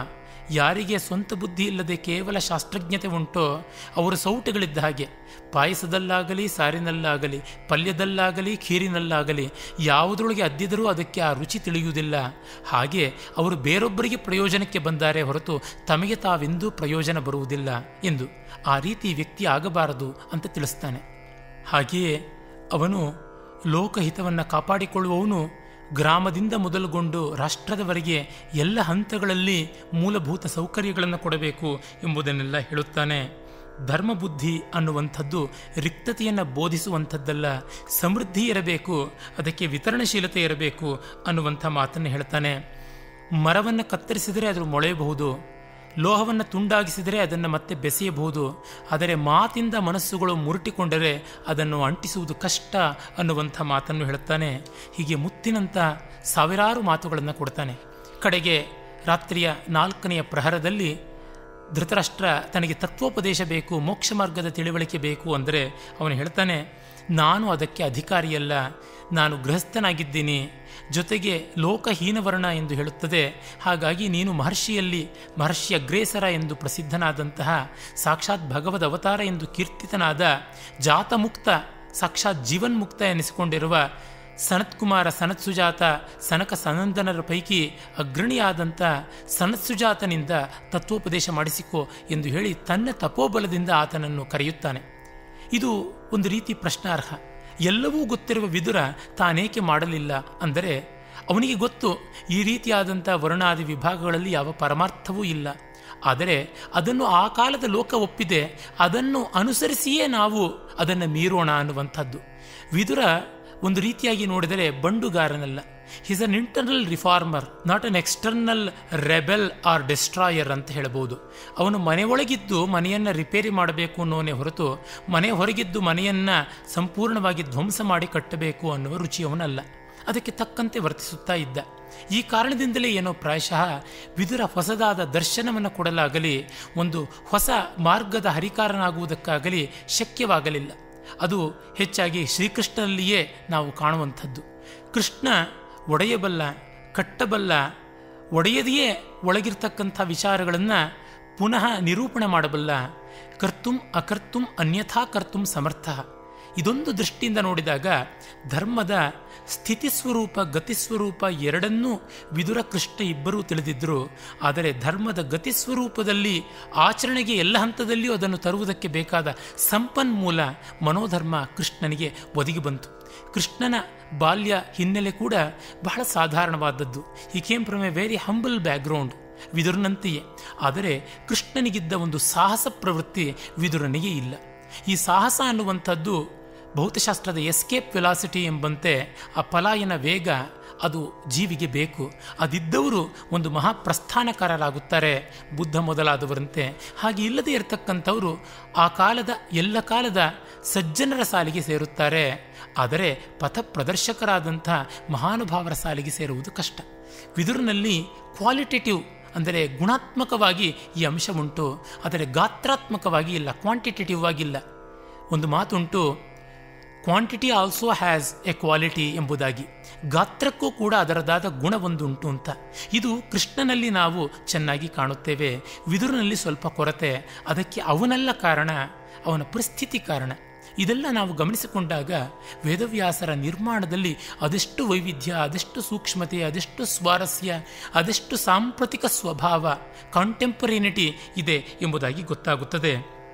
ಯಾರಿಗೆ ಸ್ವಂತ ಬುದ್ಧಿ ಇಲ್ಲದೆ ಕೇವಲ ಶಾಸ್ತ್ರಜ್ಞತೆ ಉಂಟೋ ಅವರ ಸೌಟುಗಳಿದ್ದ ಹಾಗೆ ಪಾಯಸದಲ್ಲಾಗಲಿ ಸಾರಿನಲ್ಲಾಗಲಿ ಪಲ್ಯದಲ್ಲಾಗಲಿ ಖೀರಿನಲ್ಲಾಗಲಿ ಯಾವುದರೊಳಗೆ ಅದ್ದಿದರೂ ಅದಕ್ಕೆ ಆ ರುಚಿ ತಿಳಿಯುವುದಿಲ್ಲ ಹಾಗೆ ಅವರು ಬೇರೊಬ್ಬರಿಗೆ ಪ್ರಯೋಜನಕ್ಕೆ ಬಂದಾರೆ ಹೊರತು ತಮಗೆ ತಾವೆಂದೂ ಪ್ರಯೋಜನ ಬರುವುದಿಲ್ಲ ಎಂದು ಆ ರೀತಿ ವ್ಯಕ್ತಿ ಆಗಬಾರದು ಅಂತ ತಿಳಿಸ್ತಾನೆ ಹಾಗೆಯೇ ಅವನು ಲೋಕಹಿತವನ್ನು ಕಾಪಾಡಿಕೊಳ್ಳುವವನು ಗ್ರಾಮದಿಂದ ಮೊದಲುಗೊಂಡು ರಾಷ್ಟ್ರದವರೆಗೆ ಎಲ್ಲ ಹಂತಗಳಲ್ಲಿ ಮೂಲಭೂತ ಸೌಕರ್ಯಗಳನ್ನು ಕೊಡಬೇಕು ಎಂಬುದನ್ನೆಲ್ಲ ಹೇಳುತ್ತಾನೆ ಧರ್ಮಬುದ್ಧಿ ಅನ್ನುವಂಥದ್ದು ರಿಕ್ತತೆಯನ್ನು ಬೋಧಿಸುವಂಥದ್ದಲ್ಲ ಸಮೃದ್ಧಿ ಇರಬೇಕು ಅದಕ್ಕೆ ವಿತರಣಶೀಲತೆ ಇರಬೇಕು ಅನ್ನುವಂಥ ಮಾತನ್ನು ಹೇಳ್ತಾನೆ ಮರವನ್ನು ಕತ್ತರಿಸಿದರೆ ಅದು ಮೊಳೆಯಬಹುದು ಲೋಹವನ್ನು ತುಂಡಾಗಿಸಿದರೆ ಅದನ್ನು ಮತ್ತೆ ಬೆಸೆಯಬಹುದು ಆದರೆ ಮಾತಿಂದ ಮನಸ್ಸುಗಳು ಮುರುಟಿಕೊಂಡರೆ ಅದನ್ನು ಅಂಟಿಸುವುದು ಕಷ್ಟ ಅನ್ನುವಂಥ ಮಾತನ್ನು ಹೇಳುತ್ತಾನೆ ಹೀಗೆ ಮುತ್ತಿನಂಥ ಸಾವಿರಾರು ಮಾತುಗಳನ್ನು ಕೊಡ್ತಾನೆ ಕಡೆಗೆ ರಾತ್ರಿಯ ನಾಲ್ಕನೆಯ ಪ್ರಹರದಲ್ಲಿ ಧೃತರಾಷ್ಟ್ರ ತನಗೆ ತತ್ವೋಪದೇಶ ಬೇಕು ಮೋಕ್ಷ ಮಾರ್ಗದ ತಿಳುವಳಿಕೆ ಬೇಕು ಅಂದರೆ ಅವನು ಹೇಳ್ತಾನೆ ನಾನು ಅದಕ್ಕೆ ಅಧಿಕಾರಿಯಲ್ಲ ನಾನು ಗೃಹಸ್ಥನಾಗಿದ್ದೀನಿ ಜೊತೆಗೆ ಲೋಕಹೀನವರ್ಣ ಎಂದು ಹೇಳುತ್ತದೆ ಹಾಗಾಗಿ ನೀನು ಮಹರ್ಷಿಯಲ್ಲಿ ಮಹರ್ಷಿ ಅಗ್ರೇಸರ ಎಂದು ಪ್ರಸಿದ್ಧನಾದಂತಹ ಸಾಕ್ಷಾತ್ ಭಗವದ್ ಅವತಾರ ಎಂದು ಕೀರ್ತಿತನಾದ ಜಾತಮುಕ್ತ ಸಾಕ್ಷಾತ್ ಜೀವನ್ಮುಕ್ತ ಎನಿಸಿಕೊಂಡಿರುವ ಸನತ್ಕುಮಾರ ಸನತ್ ಸುಜಾತ ಸನಕ ಸನಂದನರ ಪೈಕಿ ಅಗ್ರಣಿಯಾದಂಥ ಸನತ್ ಸುಜಾತನಿಂದ ತತ್ವೋಪದೇಶ ಮಾಡಿಸಿಕೋ ಎಂದು ಹೇಳಿ ತನ್ನ ತಪೋಬಲದಿಂದ ಆತನನ್ನು ಕರೆಯುತ್ತಾನೆ ಇದು ಒಂದು ರೀತಿ ಪ್ರಶ್ನಾರ್ಹ ಎಲ್ಲವೂ ಗೊತ್ತಿರುವ ವಿದುರ ತಾನೇಕೆ ಮಾಡಲಿಲ್ಲ ಅಂದರೆ ಅವನಿಗೆ ಗೊತ್ತು ಈ ರೀತಿಯಾದಂಥ ವರ್ಣಾದಿ ವಿಭಾಗಗಳಲ್ಲಿ ಯಾವ ಪರಮಾರ್ಥವೂ ಇಲ್ಲ ಆದರೆ ಅದನ್ನು ಆ ಕಾಲದ ಲೋಕ ಒಪ್ಪಿದೆ ಅದನ್ನು ಅನುಸರಿಸಿಯೇ ನಾವು ಅದನ್ನು ಮೀರೋಣ ಅನ್ನುವಂಥದ್ದು ವಿದುರ ಒಂದು ರೀತಿಯಾಗಿ ನೋಡಿದರೆ ಬಂಡುಗಾರನಲ್ಲ he's an internal reformer not an external rebel or destroyer ಅಂತ ಹೇಳಬಹುದು ಅವನು ಮನೆಯೊಳಗಿದ್ದು ಮನೆಯನ್ನು ರಿಪೇರಿ ಮಾಡಬೇಕು ಅನ್ನೋನೇ ಹೊರತು ಮನೆ ಹೊರಗಿದ್ದು ಮನೆಯನ್ನು ಸಂಪೂರ್ಣವಾಗಿ ಧ್ವಂಸ ಮಾಡಿ ಕಟ್ಟಬೇಕು ಅನ್ನುವ ರುಚಿಯವನಲ್ಲ ಅದಕ್ಕೆ ತಕ್ಕಂತೆ ವರ್ತಿಸುತ್ತಾ ಇದ್ದ ಈ ಕಾರಣದಿಂದಲೇ ಏನೋ ಪ್ರಾಯಶಃ ವಿದುರ ಹೊಸದಾದ ದರ್ಶನವನ್ನು ಕೊಡಲಾಗಲಿ ಒಂದು ಹೊಸ ಮಾರ್ಗದ ಹರಿಕಾರನಾಗುವುದಕ್ಕಾಗಲಿ ಶಕ್ಯವಾಗಲಿಲ್ಲ ಅದು ಹೆಚ್ಚಾಗಿ ಶ್ರೀಕೃಷ್ಣನಲ್ಲಿಯೇ ನಾವು ಕಾಣುವಂಥದ್ದು ಕೃಷ್ಣ ಒಡೆಯಬಲ್ಲ ಕಟ್ಟಬಲ್ಲ ಒಡೆಯದೆಯೇ ಒಳಗಿರ್ತಕ್ಕಂಥ ವಿಚಾರಗಳನ್ನು ಪುನಃ ನಿರೂಪಣೆ ಮಾಡಬಲ್ಲ ಕರ್ತುಂ ಅಕರ್ತುಂ ಅನ್ಯಥಾ ಕರ್ತುಂ ಸಮರ್ಥ ಇದೊಂದು ದೃಷ್ಟಿಯಿಂದ ನೋಡಿದಾಗ ಧರ್ಮದ ಸ್ಥಿತಿಸ್ವರೂಪ ಗತಿಸ್ವರೂಪ ಎರಡನ್ನೂ ವಿದುರ ಕೃಷ್ಣ ಇಬ್ಬರೂ ತಿಳಿದಿದ್ದರು ಆದರೆ ಧರ್ಮದ ಗತಿಸ್ವರೂಪದಲ್ಲಿ ಆಚರಣೆಗೆ ಎಲ್ಲ ಹಂತದಲ್ಲಿಯೂ ಅದನ್ನು ತರುವುದಕ್ಕೆ ಬೇಕಾದ ಸಂಪನ್ಮೂಲ ಮನೋಧರ್ಮ ಕೃಷ್ಣನಿಗೆ ಒದಗಿ ಬಂತು ಕೃಷ್ಣನ ಬಾಲ್ಯ ಹಿನ್ನೆಲೆ ಕೂಡ ಬಹಳ ಸಾಧಾರಣವಾದದ್ದು ಈ came from a very humble background ವಿದುರನಂತೆಯೇ ಆದರೆ ಕೃಷ್ಣನಿಗಿದ್ದ ಒಂದು ಸಾಹಸ ಪ್ರವೃತ್ತಿ ವಿದುರನಿಗೆ ಇಲ್ಲ ಈ ಸಾಹಸ ಅನ್ನುವಂಥದ್ದು ಭೌತಶಾಸ್ತ್ರದ ಎಸ್ಕೇಪ್ ವೆಲಾಸಿಟಿ ಎಂಬಂತೆ ಆ ಪಲಾಯನ ವೇಗ ಅದು ಜೀವಿಗೆ ಬೇಕು ಅದಿದ್ದವರು ಒಂದು ಮಹಾಪ್ರಸ್ಥಾನಕಾರರಾಗುತ್ತಾರೆ ಬುದ್ಧ ಮೊದಲಾದವರಂತೆ ಹಾಗೆ ಇಲ್ಲದೆ ಇರತಕ್ಕಂಥವರು ಆ ಕಾಲದ ಎಲ್ಲ ಕಾಲದ ಸಜ್ಜನರ ಸಾಲಿಗೆ ಸೇರುತ್ತಾರೆ ಆದರೆ ಪಥ ಪ್ರದರ್ಶಕರಾದಂಥ ಮಹಾನುಭಾವರ ಸಾಲಿಗೆ ಸೇರುವುದು ಕಷ್ಟ ವಿದುರಿನಲ್ಲಿ ಕ್ವಾಲಿಟೇಟಿವ್ ಅಂದರೆ ಗುಣಾತ್ಮಕವಾಗಿ ಈ ಅಂಶ ಉಂಟು ಆದರೆ ಗಾತ್ರಾತ್ಮಕವಾಗಿ ಇಲ್ಲ ಕ್ವಾಂಟಿಟೇಟಿವ್ ಆಗಿಲ್ಲ ಒಂದು ಮಾತುಂಟು quantity also has a quality ಎಂಬುದಾಗಿ ಗಾತ್ರಕ್ಕೂ ಕೂಡ ಅದರದಾದ ಗುಣವೊಂದುಂಟು ಅಂತ ಇದು ಕೃಷ್ಣನಲ್ಲಿ ನಾವು ಚೆನ್ನಾಗಿ ಕಾಣುತ್ತೇವೆ ವಿದುರಿನಲ್ಲಿ ಸ್ವಲ್ಪ ಕೊರತೆ ಅದಕ್ಕೆ ಅವನೆಲ್ಲ ಕಾರಣ ಅವನ ಪರಿಸ್ಥಿತಿ ಕಾರಣ ಇದೆಲ್ಲ ನಾವು ಗಮನಿಸಿಕೊಂಡಾಗ ವೇದವ್ಯಾಸರ ನಿರ್ಮಾಣದಲ್ಲಿ ಅದೆಷ್ಟು ವೈವಿಧ್ಯ ಅದೆಷ್ಟು ಸೂಕ್ಷ್ಮತೆ ಅದೆಷ್ಟು ಸ್ವಾರಸ್ಯ ಅದೆಷ್ಟು ಸಾಂಪ್ರತಿಕ ಸ್ವಭಾವ ಕಾಂಟೆಂಪರೇನಿಟಿ ಇದೆ ಎಂಬುದಾಗಿ ಗೊತ್ತಾಗುತ್ತದೆ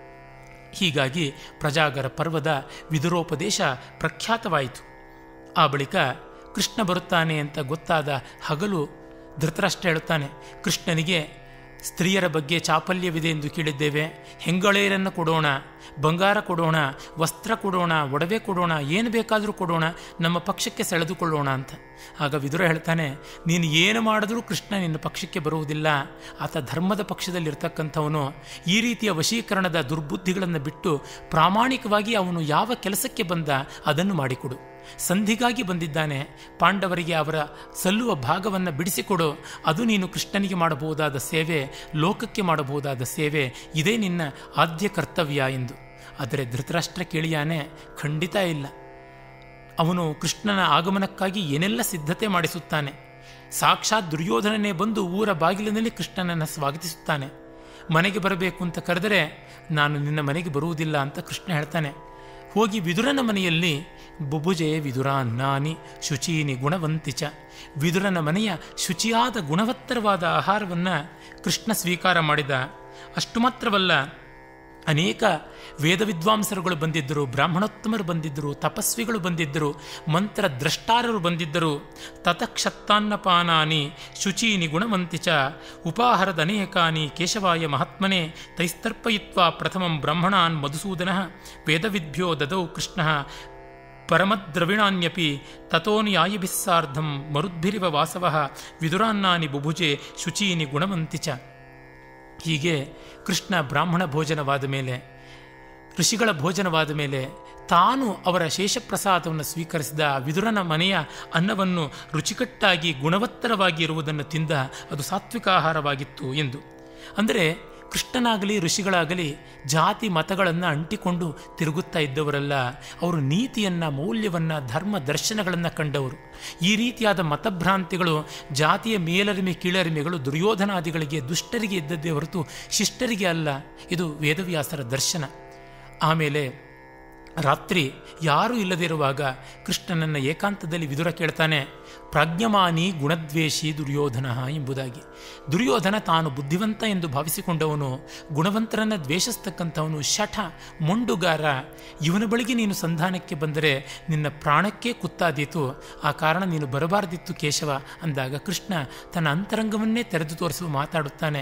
ಹೀಗಾಗಿ ಪ್ರಜಾಗರ ಪರ್ವದ ವಿದುರೋಪದೇಶ ಪ್ರಖ್ಯಾತವಾಯಿತು ಆ ಬಳಿಕ ಕೃಷ್ಣ ಬರುತ್ತಾನೆ ಅಂತ ಗೊತ್ತಾದ ಹಗಲು ಧೃತರಾಷ್ಟ್ರ ಹೇಳುತ್ತಾನೆ ಕೃಷ್ಣನಿಗೆ ಸ್ತ್ರೀಯರ ಬಗ್ಗೆ ಚಾಪಲ್ಯವಿದೆ ಎಂದು ಕೇಳಿದ್ದೇವೆ ಹೆಂಗಳೆಯರನ್ನು ಕೊಡೋಣ ಬಂಗಾರ ಕೊಡೋಣ ವಸ್ತ್ರ ಕೊಡೋಣ ಒಡವೆ ಕೊಡೋಣ ಏನು ಬೇಕಾದರೂ ಕೊಡೋಣ ನಮ್ಮ ಪಕ್ಷಕ್ಕೆ ಸೆಳೆದುಕೊಳ್ಳೋಣ ಅಂತ ಆಗ ವಿದುರ ಹೇಳ್ತಾನೆ ನೀನು ಏನು ಮಾಡಿದ್ರೂ ಕೃಷ್ಣ ನಿನ್ನ ಪಕ್ಷಕ್ಕೆ ಬರುವುದಿಲ್ಲ ಆತ ಧರ್ಮದ ಪಕ್ಷದಲ್ಲಿರ್ತಕ್ಕಂಥವನು ಈ ರೀತಿಯ ವಶೀಕರಣದ ದುರ್ಬುದ್ಧಿಗಳನ್ನು ಬಿಟ್ಟು ಪ್ರಾಮಾಣಿಕವಾಗಿ ಅವನು ಯಾವ ಕೆಲಸಕ್ಕೆ ಬಂದ ಅದನ್ನು ಮಾಡಿಕೊಡು ಸಂಧಿಗಾಗಿ ಬಂದಿದ್ದಾನೆ ಪಾಂಡವರಿಗೆ ಅವರ ಸಲ್ಲುವ ಭಾಗವನ್ನು ಬಿಡಿಸಿಕೊಡು ಅದು ನೀನು ಕೃಷ್ಣನಿಗೆ ಮಾಡಬಹುದಾದ ಸೇವೆ ಲೋಕಕ್ಕೆ ಮಾಡಬಹುದಾದ ಸೇವೆ ಇದೇ ನಿನ್ನ ಆದ್ಯ ಕರ್ತವ್ಯ ಎಂದು ಆದರೆ ಧೃತರಾಷ್ಟ್ರ ಕೇಳಿಯಾನೆ ಖಂಡಿತ ಇಲ್ಲ ಅವನು ಕೃಷ್ಣನ ಆಗಮನಕ್ಕಾಗಿ ಏನೆಲ್ಲ ಸಿದ್ಧತೆ ಮಾಡಿಸುತ್ತಾನೆ ಸಾಕ್ಷಾತ್ ದುರ್ಯೋಧನನೇ ಬಂದು ಊರ ಬಾಗಿಲಿನಲ್ಲಿ ಕೃಷ್ಣನನ್ನು ಸ್ವಾಗತಿಸುತ್ತಾನೆ ಮನೆಗೆ ಬರಬೇಕು ಅಂತ ಕರೆದರೆ ನಾನು ನಿನ್ನ ಮನೆಗೆ ಬರುವುದಿಲ್ಲ ಅಂತ ಕೃಷ್ಣ ಹೇಳ್ತಾನೆ ಹೋಗಿ ವಿದುರನ ಮನೆಯಲ್ಲಿ ಬುಬುಜೆ ವಿದುರ ನಾನಿ ಶುಚೀನಿ ಗುಣವಂತಿಚ ವಿದುರನ ಮನೆಯ ಶುಚಿಯಾದ ಗುಣವತ್ತರವಾದ ಆಹಾರವನ್ನು ಕೃಷ್ಣ ಸ್ವೀಕಾರ ಮಾಡಿದ ಅಷ್ಟು ಮಾತ್ರವಲ್ಲ ಅನೇಕ ವೇದ ವಿದ್ವಾಂಸರುಗಳು ಬಂದಿದ್ದರು ಬ್ರಾಹ್ಮಣೋತ್ತಮರು ಬಂದಿದ್ದರು ತಪಸ್ವಿಗಳು ಬಂದಿದ್ದರು ಮಂತ್ರ ದ್ರಷ್ಟಾರರು ಬಂದಿದ್ದರು ತತಕ್ಷತ್ತಾನ್ನಪಾನಾನಿ ಶುಚೀನಿ ಗುಣವಂತಿಚ ಉಪಾಹರದ ಅನೇಕಾನಿ ಕೇಶವಾಯ ಮಹಾತ್ಮನೆ ತೈಸ್ತರ್ಪಯಿತ್ವ ಪ್ರಥಮಂ ಬ್ರಾಹ್ಮಣಾನ್ ಮಧುಸೂದನ ವೇದವಿದ್ಭ್ಯೋ ದದೌ ಕೃಷ್ಣ ಪರಮದ್ರವಿಣಾನ್ಯಪಿ ತಥೋನಿಯಾಯಿಭಿಸ್ಸಾರ್ಧಂ ಮರುದ್ಭಿರಿವ ವಾಸವ ವಿದುರಾನ್ನಾನಿ ಬುಭುಜೆ ಶುಚೀನಿ ಗುಣವಂತಿಚ ಹೀಗೆ ಕೃಷ್ಣ ಬ್ರಾಹ್ಮಣ ಭೋಜನವಾದ ಮೇಲೆ ಋಷಿಗಳ ಭೋಜನವಾದ ಮೇಲೆ ತಾನು ಅವರ ಶೇಷಪ್ರಸಾದವನ್ನು ಸ್ವೀಕರಿಸಿದ ವಿದುರನ ಮನೆಯ ಅನ್ನವನ್ನು ರುಚಿಕಟ್ಟಾಗಿ ಗುಣವತ್ತರವಾಗಿ ಇರುವುದನ್ನು ತಿಂದ ಅದು ಸಾತ್ವಿಕ ಆಹಾರವಾಗಿತ್ತು ಎಂದು ಅಂದರೆ ಕೃಷ್ಣನಾಗಲಿ ಋಷಿಗಳಾಗಲಿ ಜಾತಿ ಮತಗಳನ್ನು ಅಂಟಿಕೊಂಡು ತಿರುಗುತ್ತಾ ಇದ್ದವರಲ್ಲ ಅವರು ನೀತಿಯನ್ನು ಮೌಲ್ಯವನ್ನು ಧರ್ಮ ದರ್ಶನಗಳನ್ನು ಕಂಡವರು ಈ ರೀತಿಯಾದ ಮತಭ್ರಾಂತಿಗಳು ಜಾತಿಯ ಮೇಲರಿಮೆ ಕೀಳರಿಮೆಗಳು ದುರ್ಯೋಧನಾದಿಗಳಿಗೆ ದುಷ್ಟರಿಗೆ ಇದ್ದದ್ದೇ ಹೊರತು ಶಿಷ್ಟರಿಗೆ ಅಲ್ಲ ಇದು ವೇದವ್ಯಾಸರ ದರ್ಶನ ಆಮೇಲೆ ರಾತ್ರಿ ಯಾರೂ ಇಲ್ಲದಿರುವಾಗ ಕೃಷ್ಣನನ್ನು ಏಕಾಂತದಲ್ಲಿ ವಿದುರ ಕೇಳ್ತಾನೆ ಪ್ರಾಜ್ಞಮಾನಿ ಗುಣದ್ವೇಷಿ ದುರ್ಯೋಧನ ಎಂಬುದಾಗಿ ದುರ್ಯೋಧನ ತಾನು ಬುದ್ಧಿವಂತ ಎಂದು ಭಾವಿಸಿಕೊಂಡವನು ಗುಣವಂತರನ್ನು ದ್ವೇಷಿಸ್ತಕ್ಕಂಥವನು ಶಠ ಮೊಂಡುಗಾರ ಇವನ ಬಳಿಗೆ ನೀನು ಸಂಧಾನಕ್ಕೆ ಬಂದರೆ ನಿನ್ನ ಪ್ರಾಣಕ್ಕೆ ಕುತ್ತಾದೀತು ಆ ಕಾರಣ ನೀನು ಬರಬಾರದಿತ್ತು ಕೇಶವ ಅಂದಾಗ ಕೃಷ್ಣ ತನ್ನ ಅಂತರಂಗವನ್ನೇ ತೆರೆದು ತೋರಿಸುವ ಮಾತಾಡುತ್ತಾನೆ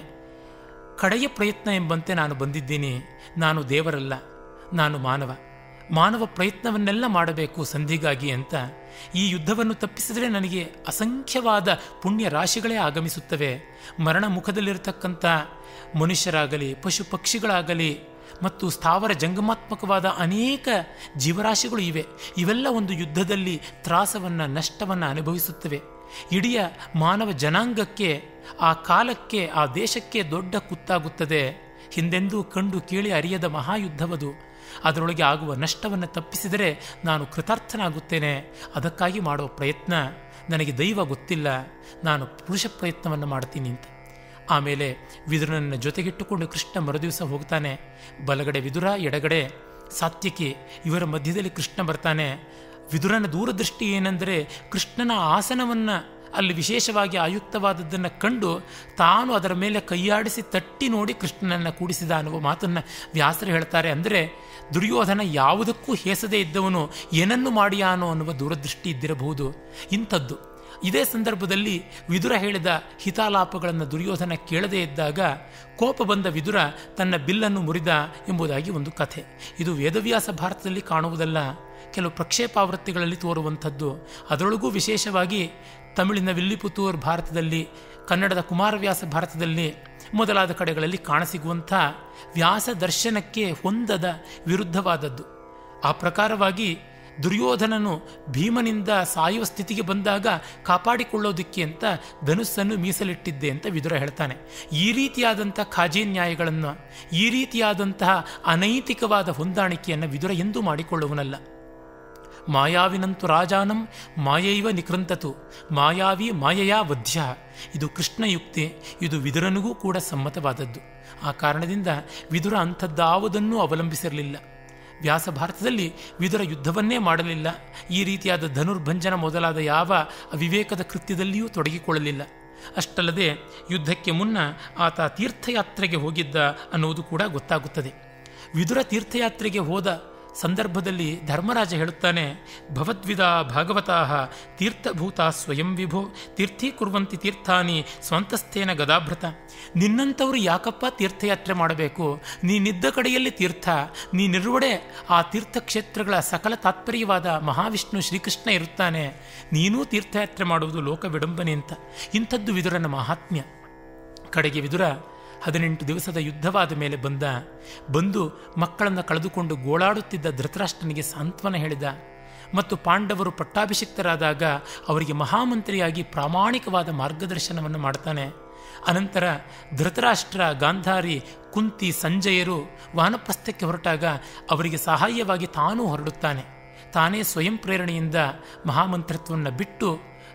ಕಡೆಯ ಪ್ರಯತ್ನ ಎಂಬಂತೆ ನಾನು ಬಂದಿದ್ದೀನಿ ನಾನು ದೇವರಲ್ಲ ನಾನು ಮಾನವ ಮಾನವ ಪ್ರಯತ್ನವನ್ನೆಲ್ಲ ಮಾಡಬೇಕು ಸಂಧಿಗಾಗಿ ಅಂತ ಈ ಯುದ್ಧವನ್ನು ತಪ್ಪಿಸಿದರೆ ನನಗೆ ಅಸಂಖ್ಯವಾದ ಪುಣ್ಯ ರಾಶಿಗಳೇ ಆಗಮಿಸುತ್ತವೆ ಮರಣ ಮುಖದಲ್ಲಿರತಕ್ಕಂಥ ಮನುಷ್ಯರಾಗಲಿ ಪಶು ಪಕ್ಷಿಗಳಾಗಲಿ ಮತ್ತು ಸ್ಥಾವರ ಜಂಗಮಾತ್ಮಕವಾದ ಅನೇಕ ಜೀವರಾಶಿಗಳು ಇವೆ ಇವೆಲ್ಲ ಒಂದು ಯುದ್ಧದಲ್ಲಿ ತ್ರಾಸವನ್ನು ನಷ್ಟವನ್ನು ಅನುಭವಿಸುತ್ತವೆ ಇಡೀ ಮಾನವ ಜನಾಂಗಕ್ಕೆ ಆ ಕಾಲಕ್ಕೆ ಆ ದೇಶಕ್ಕೆ ದೊಡ್ಡ ಕುತ್ತಾಗುತ್ತದೆ ಹಿಂದೆಂದೂ ಕಂಡು ಕೇಳಿ ಅರಿಯದ ಮಹಾಯುದ್ಧವದು ಅದರೊಳಗೆ ಆಗುವ ನಷ್ಟವನ್ನು ತಪ್ಪಿಸಿದರೆ ನಾನು ಕೃತಾರ್ಥನಾಗುತ್ತೇನೆ ಅದಕ್ಕಾಗಿ ಮಾಡೋ ಪ್ರಯತ್ನ ನನಗೆ ದೈವ ಗೊತ್ತಿಲ್ಲ ನಾನು ಪುರುಷ ಪ್ರಯತ್ನವನ್ನು ಮಾಡ್ತೀನಿ ಅಂತ ಆಮೇಲೆ ವಿದುರನನ್ನು ಜೊತೆಗಿಟ್ಟುಕೊಂಡು ಕೃಷ್ಣ ಮರುದಿವಸ ಹೋಗ್ತಾನೆ ಬಲಗಡೆ ವಿದುರ ಎಡಗಡೆ ಸಾತ್ಯಕಿ ಇವರ ಮಧ್ಯದಲ್ಲಿ ಕೃಷ್ಣ ಬರ್ತಾನೆ ವಿದುರನ ದೂರದೃಷ್ಟಿ ಏನೆಂದರೆ ಕೃಷ್ಣನ ಆಸನವನ್ನು ಅಲ್ಲಿ ವಿಶೇಷವಾಗಿ ಆಯುಕ್ತವಾದದ್ದನ್ನು ಕಂಡು ತಾನು ಅದರ ಮೇಲೆ ಕೈಯಾಡಿಸಿ ತಟ್ಟಿ ನೋಡಿ ಕೃಷ್ಣನನ್ನು ಕೂಡಿಸಿದ ಅನ್ನುವ ಮಾತನ್ನು ವ್ಯಾಸರು ಹೇಳ್ತಾರೆ ಅಂದರೆ ದುರ್ಯೋಧನ ಯಾವುದಕ್ಕೂ ಹೇಸದೇ ಇದ್ದವನು ಏನನ್ನು ಮಾಡಿಯಾನೋ ಅನ್ನುವ ದೂರದೃಷ್ಟಿ ಇದ್ದಿರಬಹುದು ಇಂಥದ್ದು ಇದೇ ಸಂದರ್ಭದಲ್ಲಿ ವಿದುರ ಹೇಳಿದ ಹಿತಾಲಾಪಗಳನ್ನು ದುರ್ಯೋಧನ ಕೇಳದೇ ಇದ್ದಾಗ ಕೋಪ ಬಂದ ವಿದುರ ತನ್ನ ಬಿಲ್ಲನ್ನು ಮುರಿದ ಎಂಬುದಾಗಿ ಒಂದು ಕಥೆ ಇದು ವೇದವ್ಯಾಸ ಭಾರತದಲ್ಲಿ ಕಾಣುವುದಲ್ಲ ಕೆಲವು ಪ್ರಕ್ಷೇಪಾವೃತ್ತಿಗಳಲ್ಲಿ ತೋರುವಂಥದ್ದು ಅದರೊಳಗೂ ವಿಶೇಷವಾಗಿ ತಮಿಳಿನ ವಿಲ್ಲಿಪುತ್ತೂರ್ ಭಾರತದಲ್ಲಿ ಕನ್ನಡದ ಕುಮಾರವ್ಯಾಸ ಭಾರತದಲ್ಲಿ ಮೊದಲಾದ ಕಡೆಗಳಲ್ಲಿ ಕಾಣಸಿಗುವಂಥ ವ್ಯಾಸ ದರ್ಶನಕ್ಕೆ ಹೊಂದದ ವಿರುದ್ಧವಾದದ್ದು ಆ ಪ್ರಕಾರವಾಗಿ ದುರ್ಯೋಧನನು ಭೀಮನಿಂದ ಸಾಯುವ ಸ್ಥಿತಿಗೆ ಬಂದಾಗ ಕಾಪಾಡಿಕೊಳ್ಳೋದಕ್ಕೆ ಅಂತ ಧನುಸ್ಸನ್ನು ಮೀಸಲಿಟ್ಟಿದ್ದೆ ಅಂತ ವಿದುರ ಹೇಳ್ತಾನೆ ಈ ರೀತಿಯಾದಂಥ ಖಾಜಿ ನ್ಯಾಯಗಳನ್ನು ಈ ರೀತಿಯಾದಂತಹ ಅನೈತಿಕವಾದ ಹೊಂದಾಣಿಕೆಯನ್ನು ವಿದುರ ಎಂದೂ ಮಾಡಿಕೊಳ್ಳುವನಲ್ಲ ಮಾಯಾವಿನಂತು ರಾಜಾನಂ ಮಾಯೈವ ನಿಕೃಂತತು ಮಾಯಾವಿ ಮಾಯಯಾ ವಧ್ಯ ಇದು ಕೃಷ್ಣಯುಕ್ತಿ ಇದು ವಿದುರನಿಗೂ ಕೂಡ ಸಮ್ಮತವಾದದ್ದು ಆ ಕಾರಣದಿಂದ ವಿದುರ ಅಂಥದ್ದಾವುದನ್ನೂ ಅವಲಂಬಿಸಿರಲಿಲ್ಲ ವ್ಯಾಸ ಭಾರತದಲ್ಲಿ ವಿದುರ ಯುದ್ಧವನ್ನೇ ಮಾಡಲಿಲ್ಲ ಈ ರೀತಿಯಾದ ಧನುರ್ಭಂಜನ ಮೊದಲಾದ ಯಾವ ಅವಿವೇಕದ ಕೃತ್ಯದಲ್ಲಿಯೂ ತೊಡಗಿಕೊಳ್ಳಲಿಲ್ಲ ಅಷ್ಟಲ್ಲದೆ ಯುದ್ಧಕ್ಕೆ ಮುನ್ನ ಆತ ತೀರ್ಥಯಾತ್ರೆಗೆ ಹೋಗಿದ್ದ ಅನ್ನುವುದು ಕೂಡ ಗೊತ್ತಾಗುತ್ತದೆ ವಿದುರ ತೀರ್ಥಯಾತ್ರೆಗೆ ಹೋದ ಸಂದರ್ಭದಲ್ಲಿ ಧರ್ಮರಾಜ ಹೇಳುತ್ತಾನೆ ಭವದ್ವಿಧ ಭಾಗವತಾ ತೀರ್ಥಭೂತ ಸ್ವಯಂ ವಿಭೋ ತೀರ್ಥೀಕುರ್ವಂತಿ ತೀರ್ಥಾನಿ ಸ್ವಂತಸ್ಥೇನ ಗದಾಭೃತ ನಿನ್ನಂಥವ್ರು ಯಾಕಪ್ಪ ತೀರ್ಥಯಾತ್ರೆ ಮಾಡಬೇಕು ನೀನಿದ್ದ ಕಡೆಯಲ್ಲಿ ತೀರ್ಥ ನೀನಿರುವಡೆ ಆ ತೀರ್ಥಕ್ಷೇತ್ರಗಳ ಸಕಲ ತಾತ್ಪರ್ಯವಾದ ಮಹಾವಿಷ್ಣು ಶ್ರೀಕೃಷ್ಣ ಇರುತ್ತಾನೆ ನೀನೂ ತೀರ್ಥಯಾತ್ರೆ ಮಾಡುವುದು ಲೋಕ ವಿಡಂಬನೆ ಅಂತ ಇಂಥದ್ದು ವಿದುರನ ಮಹಾತ್ಮ್ಯ ಕಡೆಗೆ ವಿದುರ ಹದಿನೆಂಟು ದಿವಸದ ಯುದ್ಧವಾದ ಮೇಲೆ ಬಂದ ಬಂದು ಮಕ್ಕಳನ್ನು ಕಳೆದುಕೊಂಡು ಗೋಳಾಡುತ್ತಿದ್ದ ಧೃತರಾಷ್ಟ್ರನಿಗೆ ಸಾಂತ್ವನ ಹೇಳಿದ ಮತ್ತು ಪಾಂಡವರು ಪಟ್ಟಾಭಿಷಿಕ್ತರಾದಾಗ ಅವರಿಗೆ ಮಹಾಮಂತ್ರಿಯಾಗಿ ಪ್ರಾಮಾಣಿಕವಾದ ಮಾರ್ಗದರ್ಶನವನ್ನು ಮಾಡ್ತಾನೆ ಅನಂತರ ಧೃತರಾಷ್ಟ್ರ ಗಾಂಧಾರಿ ಕುಂತಿ ಸಂಜಯರು ವಾನಪ್ರಸ್ಥಕ್ಕೆ ಹೊರಟಾಗ ಅವರಿಗೆ ಸಹಾಯವಾಗಿ ತಾನೂ ಹೊರಡುತ್ತಾನೆ ತಾನೇ ಸ್ವಯಂ ಪ್ರೇರಣೆಯಿಂದ ಮಹಾಮಂತ್ರತ್ವವನ್ನು ಬಿಟ್ಟು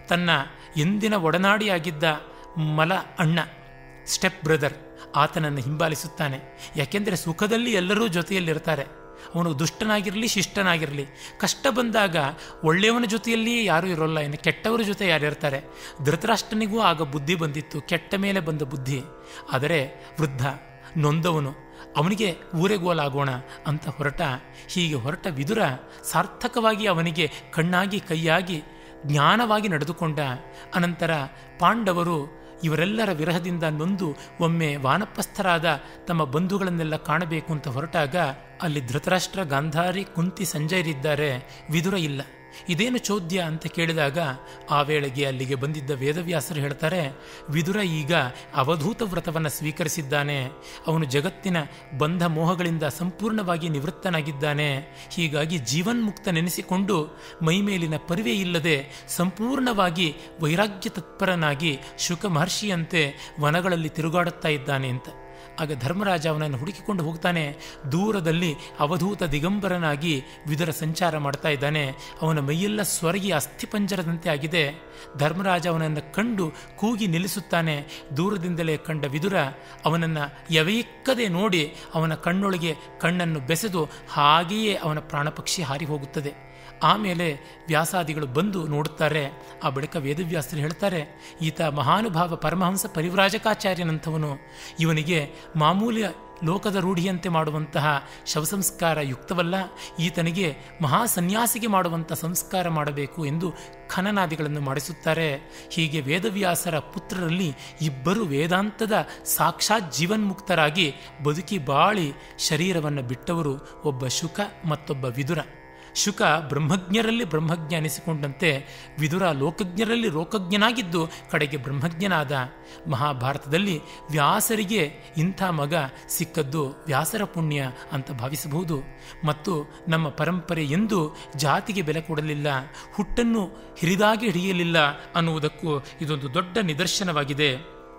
ತನ್ನ ಎಂದಿನ ಒಡನಾಡಿಯಾಗಿದ್ದ ಮಲ ಅಣ್ಣ ಸ್ಟೆಪ್ ಬ್ರದರ್ ಆತನನ್ನು ಹಿಂಬಾಲಿಸುತ್ತಾನೆ ಯಾಕೆಂದರೆ ಸುಖದಲ್ಲಿ ಎಲ್ಲರೂ ಜೊತೆಯಲ್ಲಿರ್ತಾರೆ ಅವನು ದುಷ್ಟನಾಗಿರಲಿ ಶಿಷ್ಟನಾಗಿರಲಿ ಕಷ್ಟ ಬಂದಾಗ ಒಳ್ಳೆಯವನ ಜೊತೆಯಲ್ಲಿಯೇ ಯಾರೂ ಇರೋಲ್ಲ ಇನ್ನು ಕೆಟ್ಟವರ ಜೊತೆ ಯಾರಿರ್ತಾರೆ ಧೃತರಾಷ್ಟ್ರನಿಗೂ ಆಗ ಬುದ್ಧಿ ಬಂದಿತ್ತು ಕೆಟ್ಟ ಮೇಲೆ ಬಂದ ಬುದ್ಧಿ ಆದರೆ ವೃದ್ಧ ನೊಂದವನು ಅವನಿಗೆ ಊರೆಗೋಲಾಗೋಣ ಅಂತ ಹೊರಟ ಹೀಗೆ ಹೊರಟ ವಿದುರ ಸಾರ್ಥಕವಾಗಿ ಅವನಿಗೆ ಕಣ್ಣಾಗಿ ಕೈಯಾಗಿ ಜ್ಞಾನವಾಗಿ ನಡೆದುಕೊಂಡ ಅನಂತರ ಪಾಂಡವರು ಇವರೆಲ್ಲರ ವಿರಹದಿಂದ ನೊಂದು ಒಮ್ಮೆ ವಾನಪ್ರಸ್ಥರಾದ ತಮ್ಮ ಬಂಧುಗಳನ್ನೆಲ್ಲ ಕಾಣಬೇಕು ಅಂತ ಹೊರಟಾಗ ಅಲ್ಲಿ ಧೃತರಾಷ್ಟ್ರ ಗಾಂಧಾರಿ ಕುಂತಿ ಸಂಜಯರಿದ್ದಾರೆ ವಿದುರ ಇಲ್ಲ ಇದೇನು ಚೋದ್ಯ ಅಂತ ಕೇಳಿದಾಗ ಆ ವೇಳೆಗೆ ಅಲ್ಲಿಗೆ ಬಂದಿದ್ದ ವೇದವ್ಯಾಸರು ಹೇಳ್ತಾರೆ ವಿದುರ ಈಗ ಅವಧೂತ ವ್ರತವನ್ನು ಸ್ವೀಕರಿಸಿದ್ದಾನೆ ಅವನು ಜಗತ್ತಿನ ಬಂಧ ಮೋಹಗಳಿಂದ ಸಂಪೂರ್ಣವಾಗಿ ನಿವೃತ್ತನಾಗಿದ್ದಾನೆ ಹೀಗಾಗಿ ಜೀವನ್ಮುಕ್ತ ನೆನೆಸಿಕೊಂಡು ಮೈಮೇಲಿನ ಪರಿವೆ ಇಲ್ಲದೆ ಸಂಪೂರ್ಣವಾಗಿ ವೈರಾಗ್ಯ ತತ್ಪರನಾಗಿ ಶುಕ ಮಹರ್ಷಿಯಂತೆ ವನಗಳಲ್ಲಿ ತಿರುಗಾಡುತ್ತಾ ಇದ್ದಾನೆ ಅಂತ ಆಗ ಧರ್ಮರಾಜ ಅವನನ್ನು ಹುಡುಕಿಕೊಂಡು ಹೋಗ್ತಾನೆ ದೂರದಲ್ಲಿ ಅವಧೂತ ದಿಗಂಬರನಾಗಿ ವಿದುರ ಸಂಚಾರ ಮಾಡ್ತಾ ಇದ್ದಾನೆ ಅವನ ಮೈಯೆಲ್ಲ ಸ್ವರ್ಗಿ ಅಸ್ಥಿಪಂಜರದಂತೆ ಆಗಿದೆ ಧರ್ಮರಾಜ ಅವನನ್ನು ಕಂಡು ಕೂಗಿ ನಿಲ್ಲಿಸುತ್ತಾನೆ ದೂರದಿಂದಲೇ ಕಂಡ ವಿದುರ ಅವನನ್ನು ಯವೆಯಿಕ್ಕದೆ ನೋಡಿ ಅವನ ಕಣ್ಣೊಳಗೆ ಕಣ್ಣನ್ನು ಬೆಸೆದು ಹಾಗೆಯೇ ಅವನ ಪ್ರಾಣಪಕ್ಷಿ ಹಾರಿ ಹೋಗುತ್ತದೆ ಆಮೇಲೆ ವ್ಯಾಸಾದಿಗಳು ಬಂದು ನೋಡುತ್ತಾರೆ ಆ ಬಳಿಕ ವೇದವ್ಯಾಸರು ಹೇಳ್ತಾರೆ ಈತ ಮಹಾನುಭಾವ ಪರಮಹಂಸ ಪರಿವ್ರಾಜಕಾಚಾರ್ಯನಂಥವನು ಇವನಿಗೆ ಮಾಮೂಲಿ ಲೋಕದ ರೂಢಿಯಂತೆ ಮಾಡುವಂತಹ ಶವಸಂಸ್ಕಾರ ಯುಕ್ತವಲ್ಲ ಈತನಿಗೆ ಮಹಾ ಸನ್ಯಾಸಿಗೆ ಮಾಡುವಂಥ ಸಂಸ್ಕಾರ ಮಾಡಬೇಕು ಎಂದು ಖನನಾದಿಗಳನ್ನು ಮಾಡಿಸುತ್ತಾರೆ ಹೀಗೆ ವೇದವ್ಯಾಸರ ಪುತ್ರರಲ್ಲಿ ಇಬ್ಬರು ವೇದಾಂತದ ಸಾಕ್ಷಾತ್ ಜೀವನ್ಮುಕ್ತರಾಗಿ ಬದುಕಿ ಬಾಳಿ ಶರೀರವನ್ನು ಬಿಟ್ಟವರು ಒಬ್ಬ ಶುಕ ಮತ್ತೊಬ್ಬ ವಿದುರ ಶುಕ ಬ್ರಹ್ಮಜ್ಞರಲ್ಲಿ ಬ್ರಹ್ಮಜ್ಞ ಅನಿಸಿಕೊಂಡಂತೆ ವಿದುರ ಲೋಕಜ್ಞರಲ್ಲಿ ಲೋಕಜ್ಞನಾಗಿದ್ದು ಕಡೆಗೆ ಬ್ರಹ್ಮಜ್ಞನಾದ ಮಹಾಭಾರತದಲ್ಲಿ ವ್ಯಾಸರಿಗೆ ಇಂಥ ಮಗ ಸಿಕ್ಕದ್ದು ವ್ಯಾಸರ ಪುಣ್ಯ ಅಂತ ಭಾವಿಸಬಹುದು ಮತ್ತು ನಮ್ಮ ಪರಂಪರೆ ಎಂದು ಜಾತಿಗೆ ಬೆಲೆ ಕೊಡಲಿಲ್ಲ ಹುಟ್ಟನ್ನು ಹಿರಿದಾಗಿ ಹಿಡಿಯಲಿಲ್ಲ ಅನ್ನುವುದಕ್ಕೂ ಇದೊಂದು ದೊಡ್ಡ ನಿದರ್ಶನವಾಗಿದೆ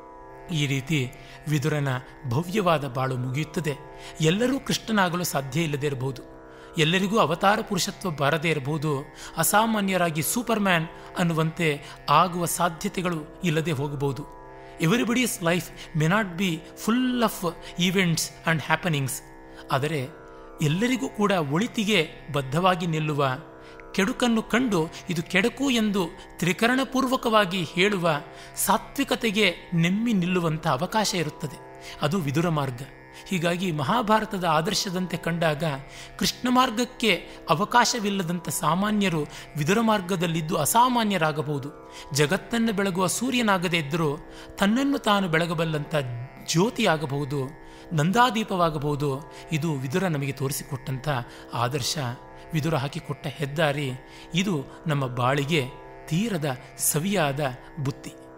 ಈ ರೀತಿ ವಿದುರನ ಭವ್ಯವಾದ ಬಾಳು ಮುಗಿಯುತ್ತದೆ ಎಲ್ಲರೂ ಕೃಷ್ಣನಾಗಲು ಸಾಧ್ಯ ಇಲ್ಲದೇ ಇರಬಹುದು ಎಲ್ಲರಿಗೂ ಅವತಾರ ಪುರುಷತ್ವ ಬಾರದೇ ಇರಬಹುದು ಅಸಾಮಾನ್ಯರಾಗಿ ಸೂಪರ್ಮ್ಯಾನ್ ಅನ್ನುವಂತೆ ಆಗುವ ಸಾಧ್ಯತೆಗಳು ಇಲ್ಲದೆ ಹೋಗಬಹುದು everybody's life may not be full of events and happenings ಆದರೆ ಎಲ್ಲರಿಗೂ ಕೂಡ ಒಳಿತಿಗೆ ಬದ್ಧವಾಗಿ ನಿಲ್ಲುವ ಕೆಡುಕನ್ನು ಕಂಡು ಇದು ಕೆಡುಕು ಎಂದು ತ್ರಿಕರಣಪೂರ್ವಕವಾಗಿ ಹೇಳುವ ಸಾತ್ವಿಕತೆಗೆ ನೆಮ್ಮಿ ನಿಲ್ಲುವಂಥ ಅವಕಾಶ ಇರುತ್ತದೆ ಅದು ವಿದುರ ಮಾರ್ಗ ಹೀಗಾಗಿ ಮಹಾಭಾರತದ ಆದರ್ಶದಂತೆ ಕಂಡಾಗ ಕೃಷ್ಣ ಮಾರ್ಗಕ್ಕೆ ಅವಕಾಶವಿಲ್ಲದಂಥ ಸಾಮಾನ್ಯರು ವಿದುರ ಮಾರ್ಗದಲ್ಲಿದ್ದು ಅಸಾಮಾನ್ಯರಾಗಬಹುದು ಜಗತ್ತನ್ನು ಬೆಳಗುವ ಸೂರ್ಯನಾಗದೇ ಇದ್ದರೂ ತನ್ನನ್ನು ತಾನು ಬೆಳಗಬಲ್ಲಂಥ ಜ್ಯೋತಿಯಾಗಬಹುದು ನಂದಾದೀಪವಾಗಬಹುದು ಇದು ವಿದುರ ನಮಗೆ ತೋರಿಸಿಕೊಟ್ಟಂಥ ಆದರ್ಶ ವಿದುರ ಹಾಕಿಕೊಟ್ಟ ಹೆದ್ದಾರಿ ಇದು ನಮ್ಮ ಬಾಳಿಗೆ ತೀರದ ಸವಿಯಾದ ಬುತ್ತಿ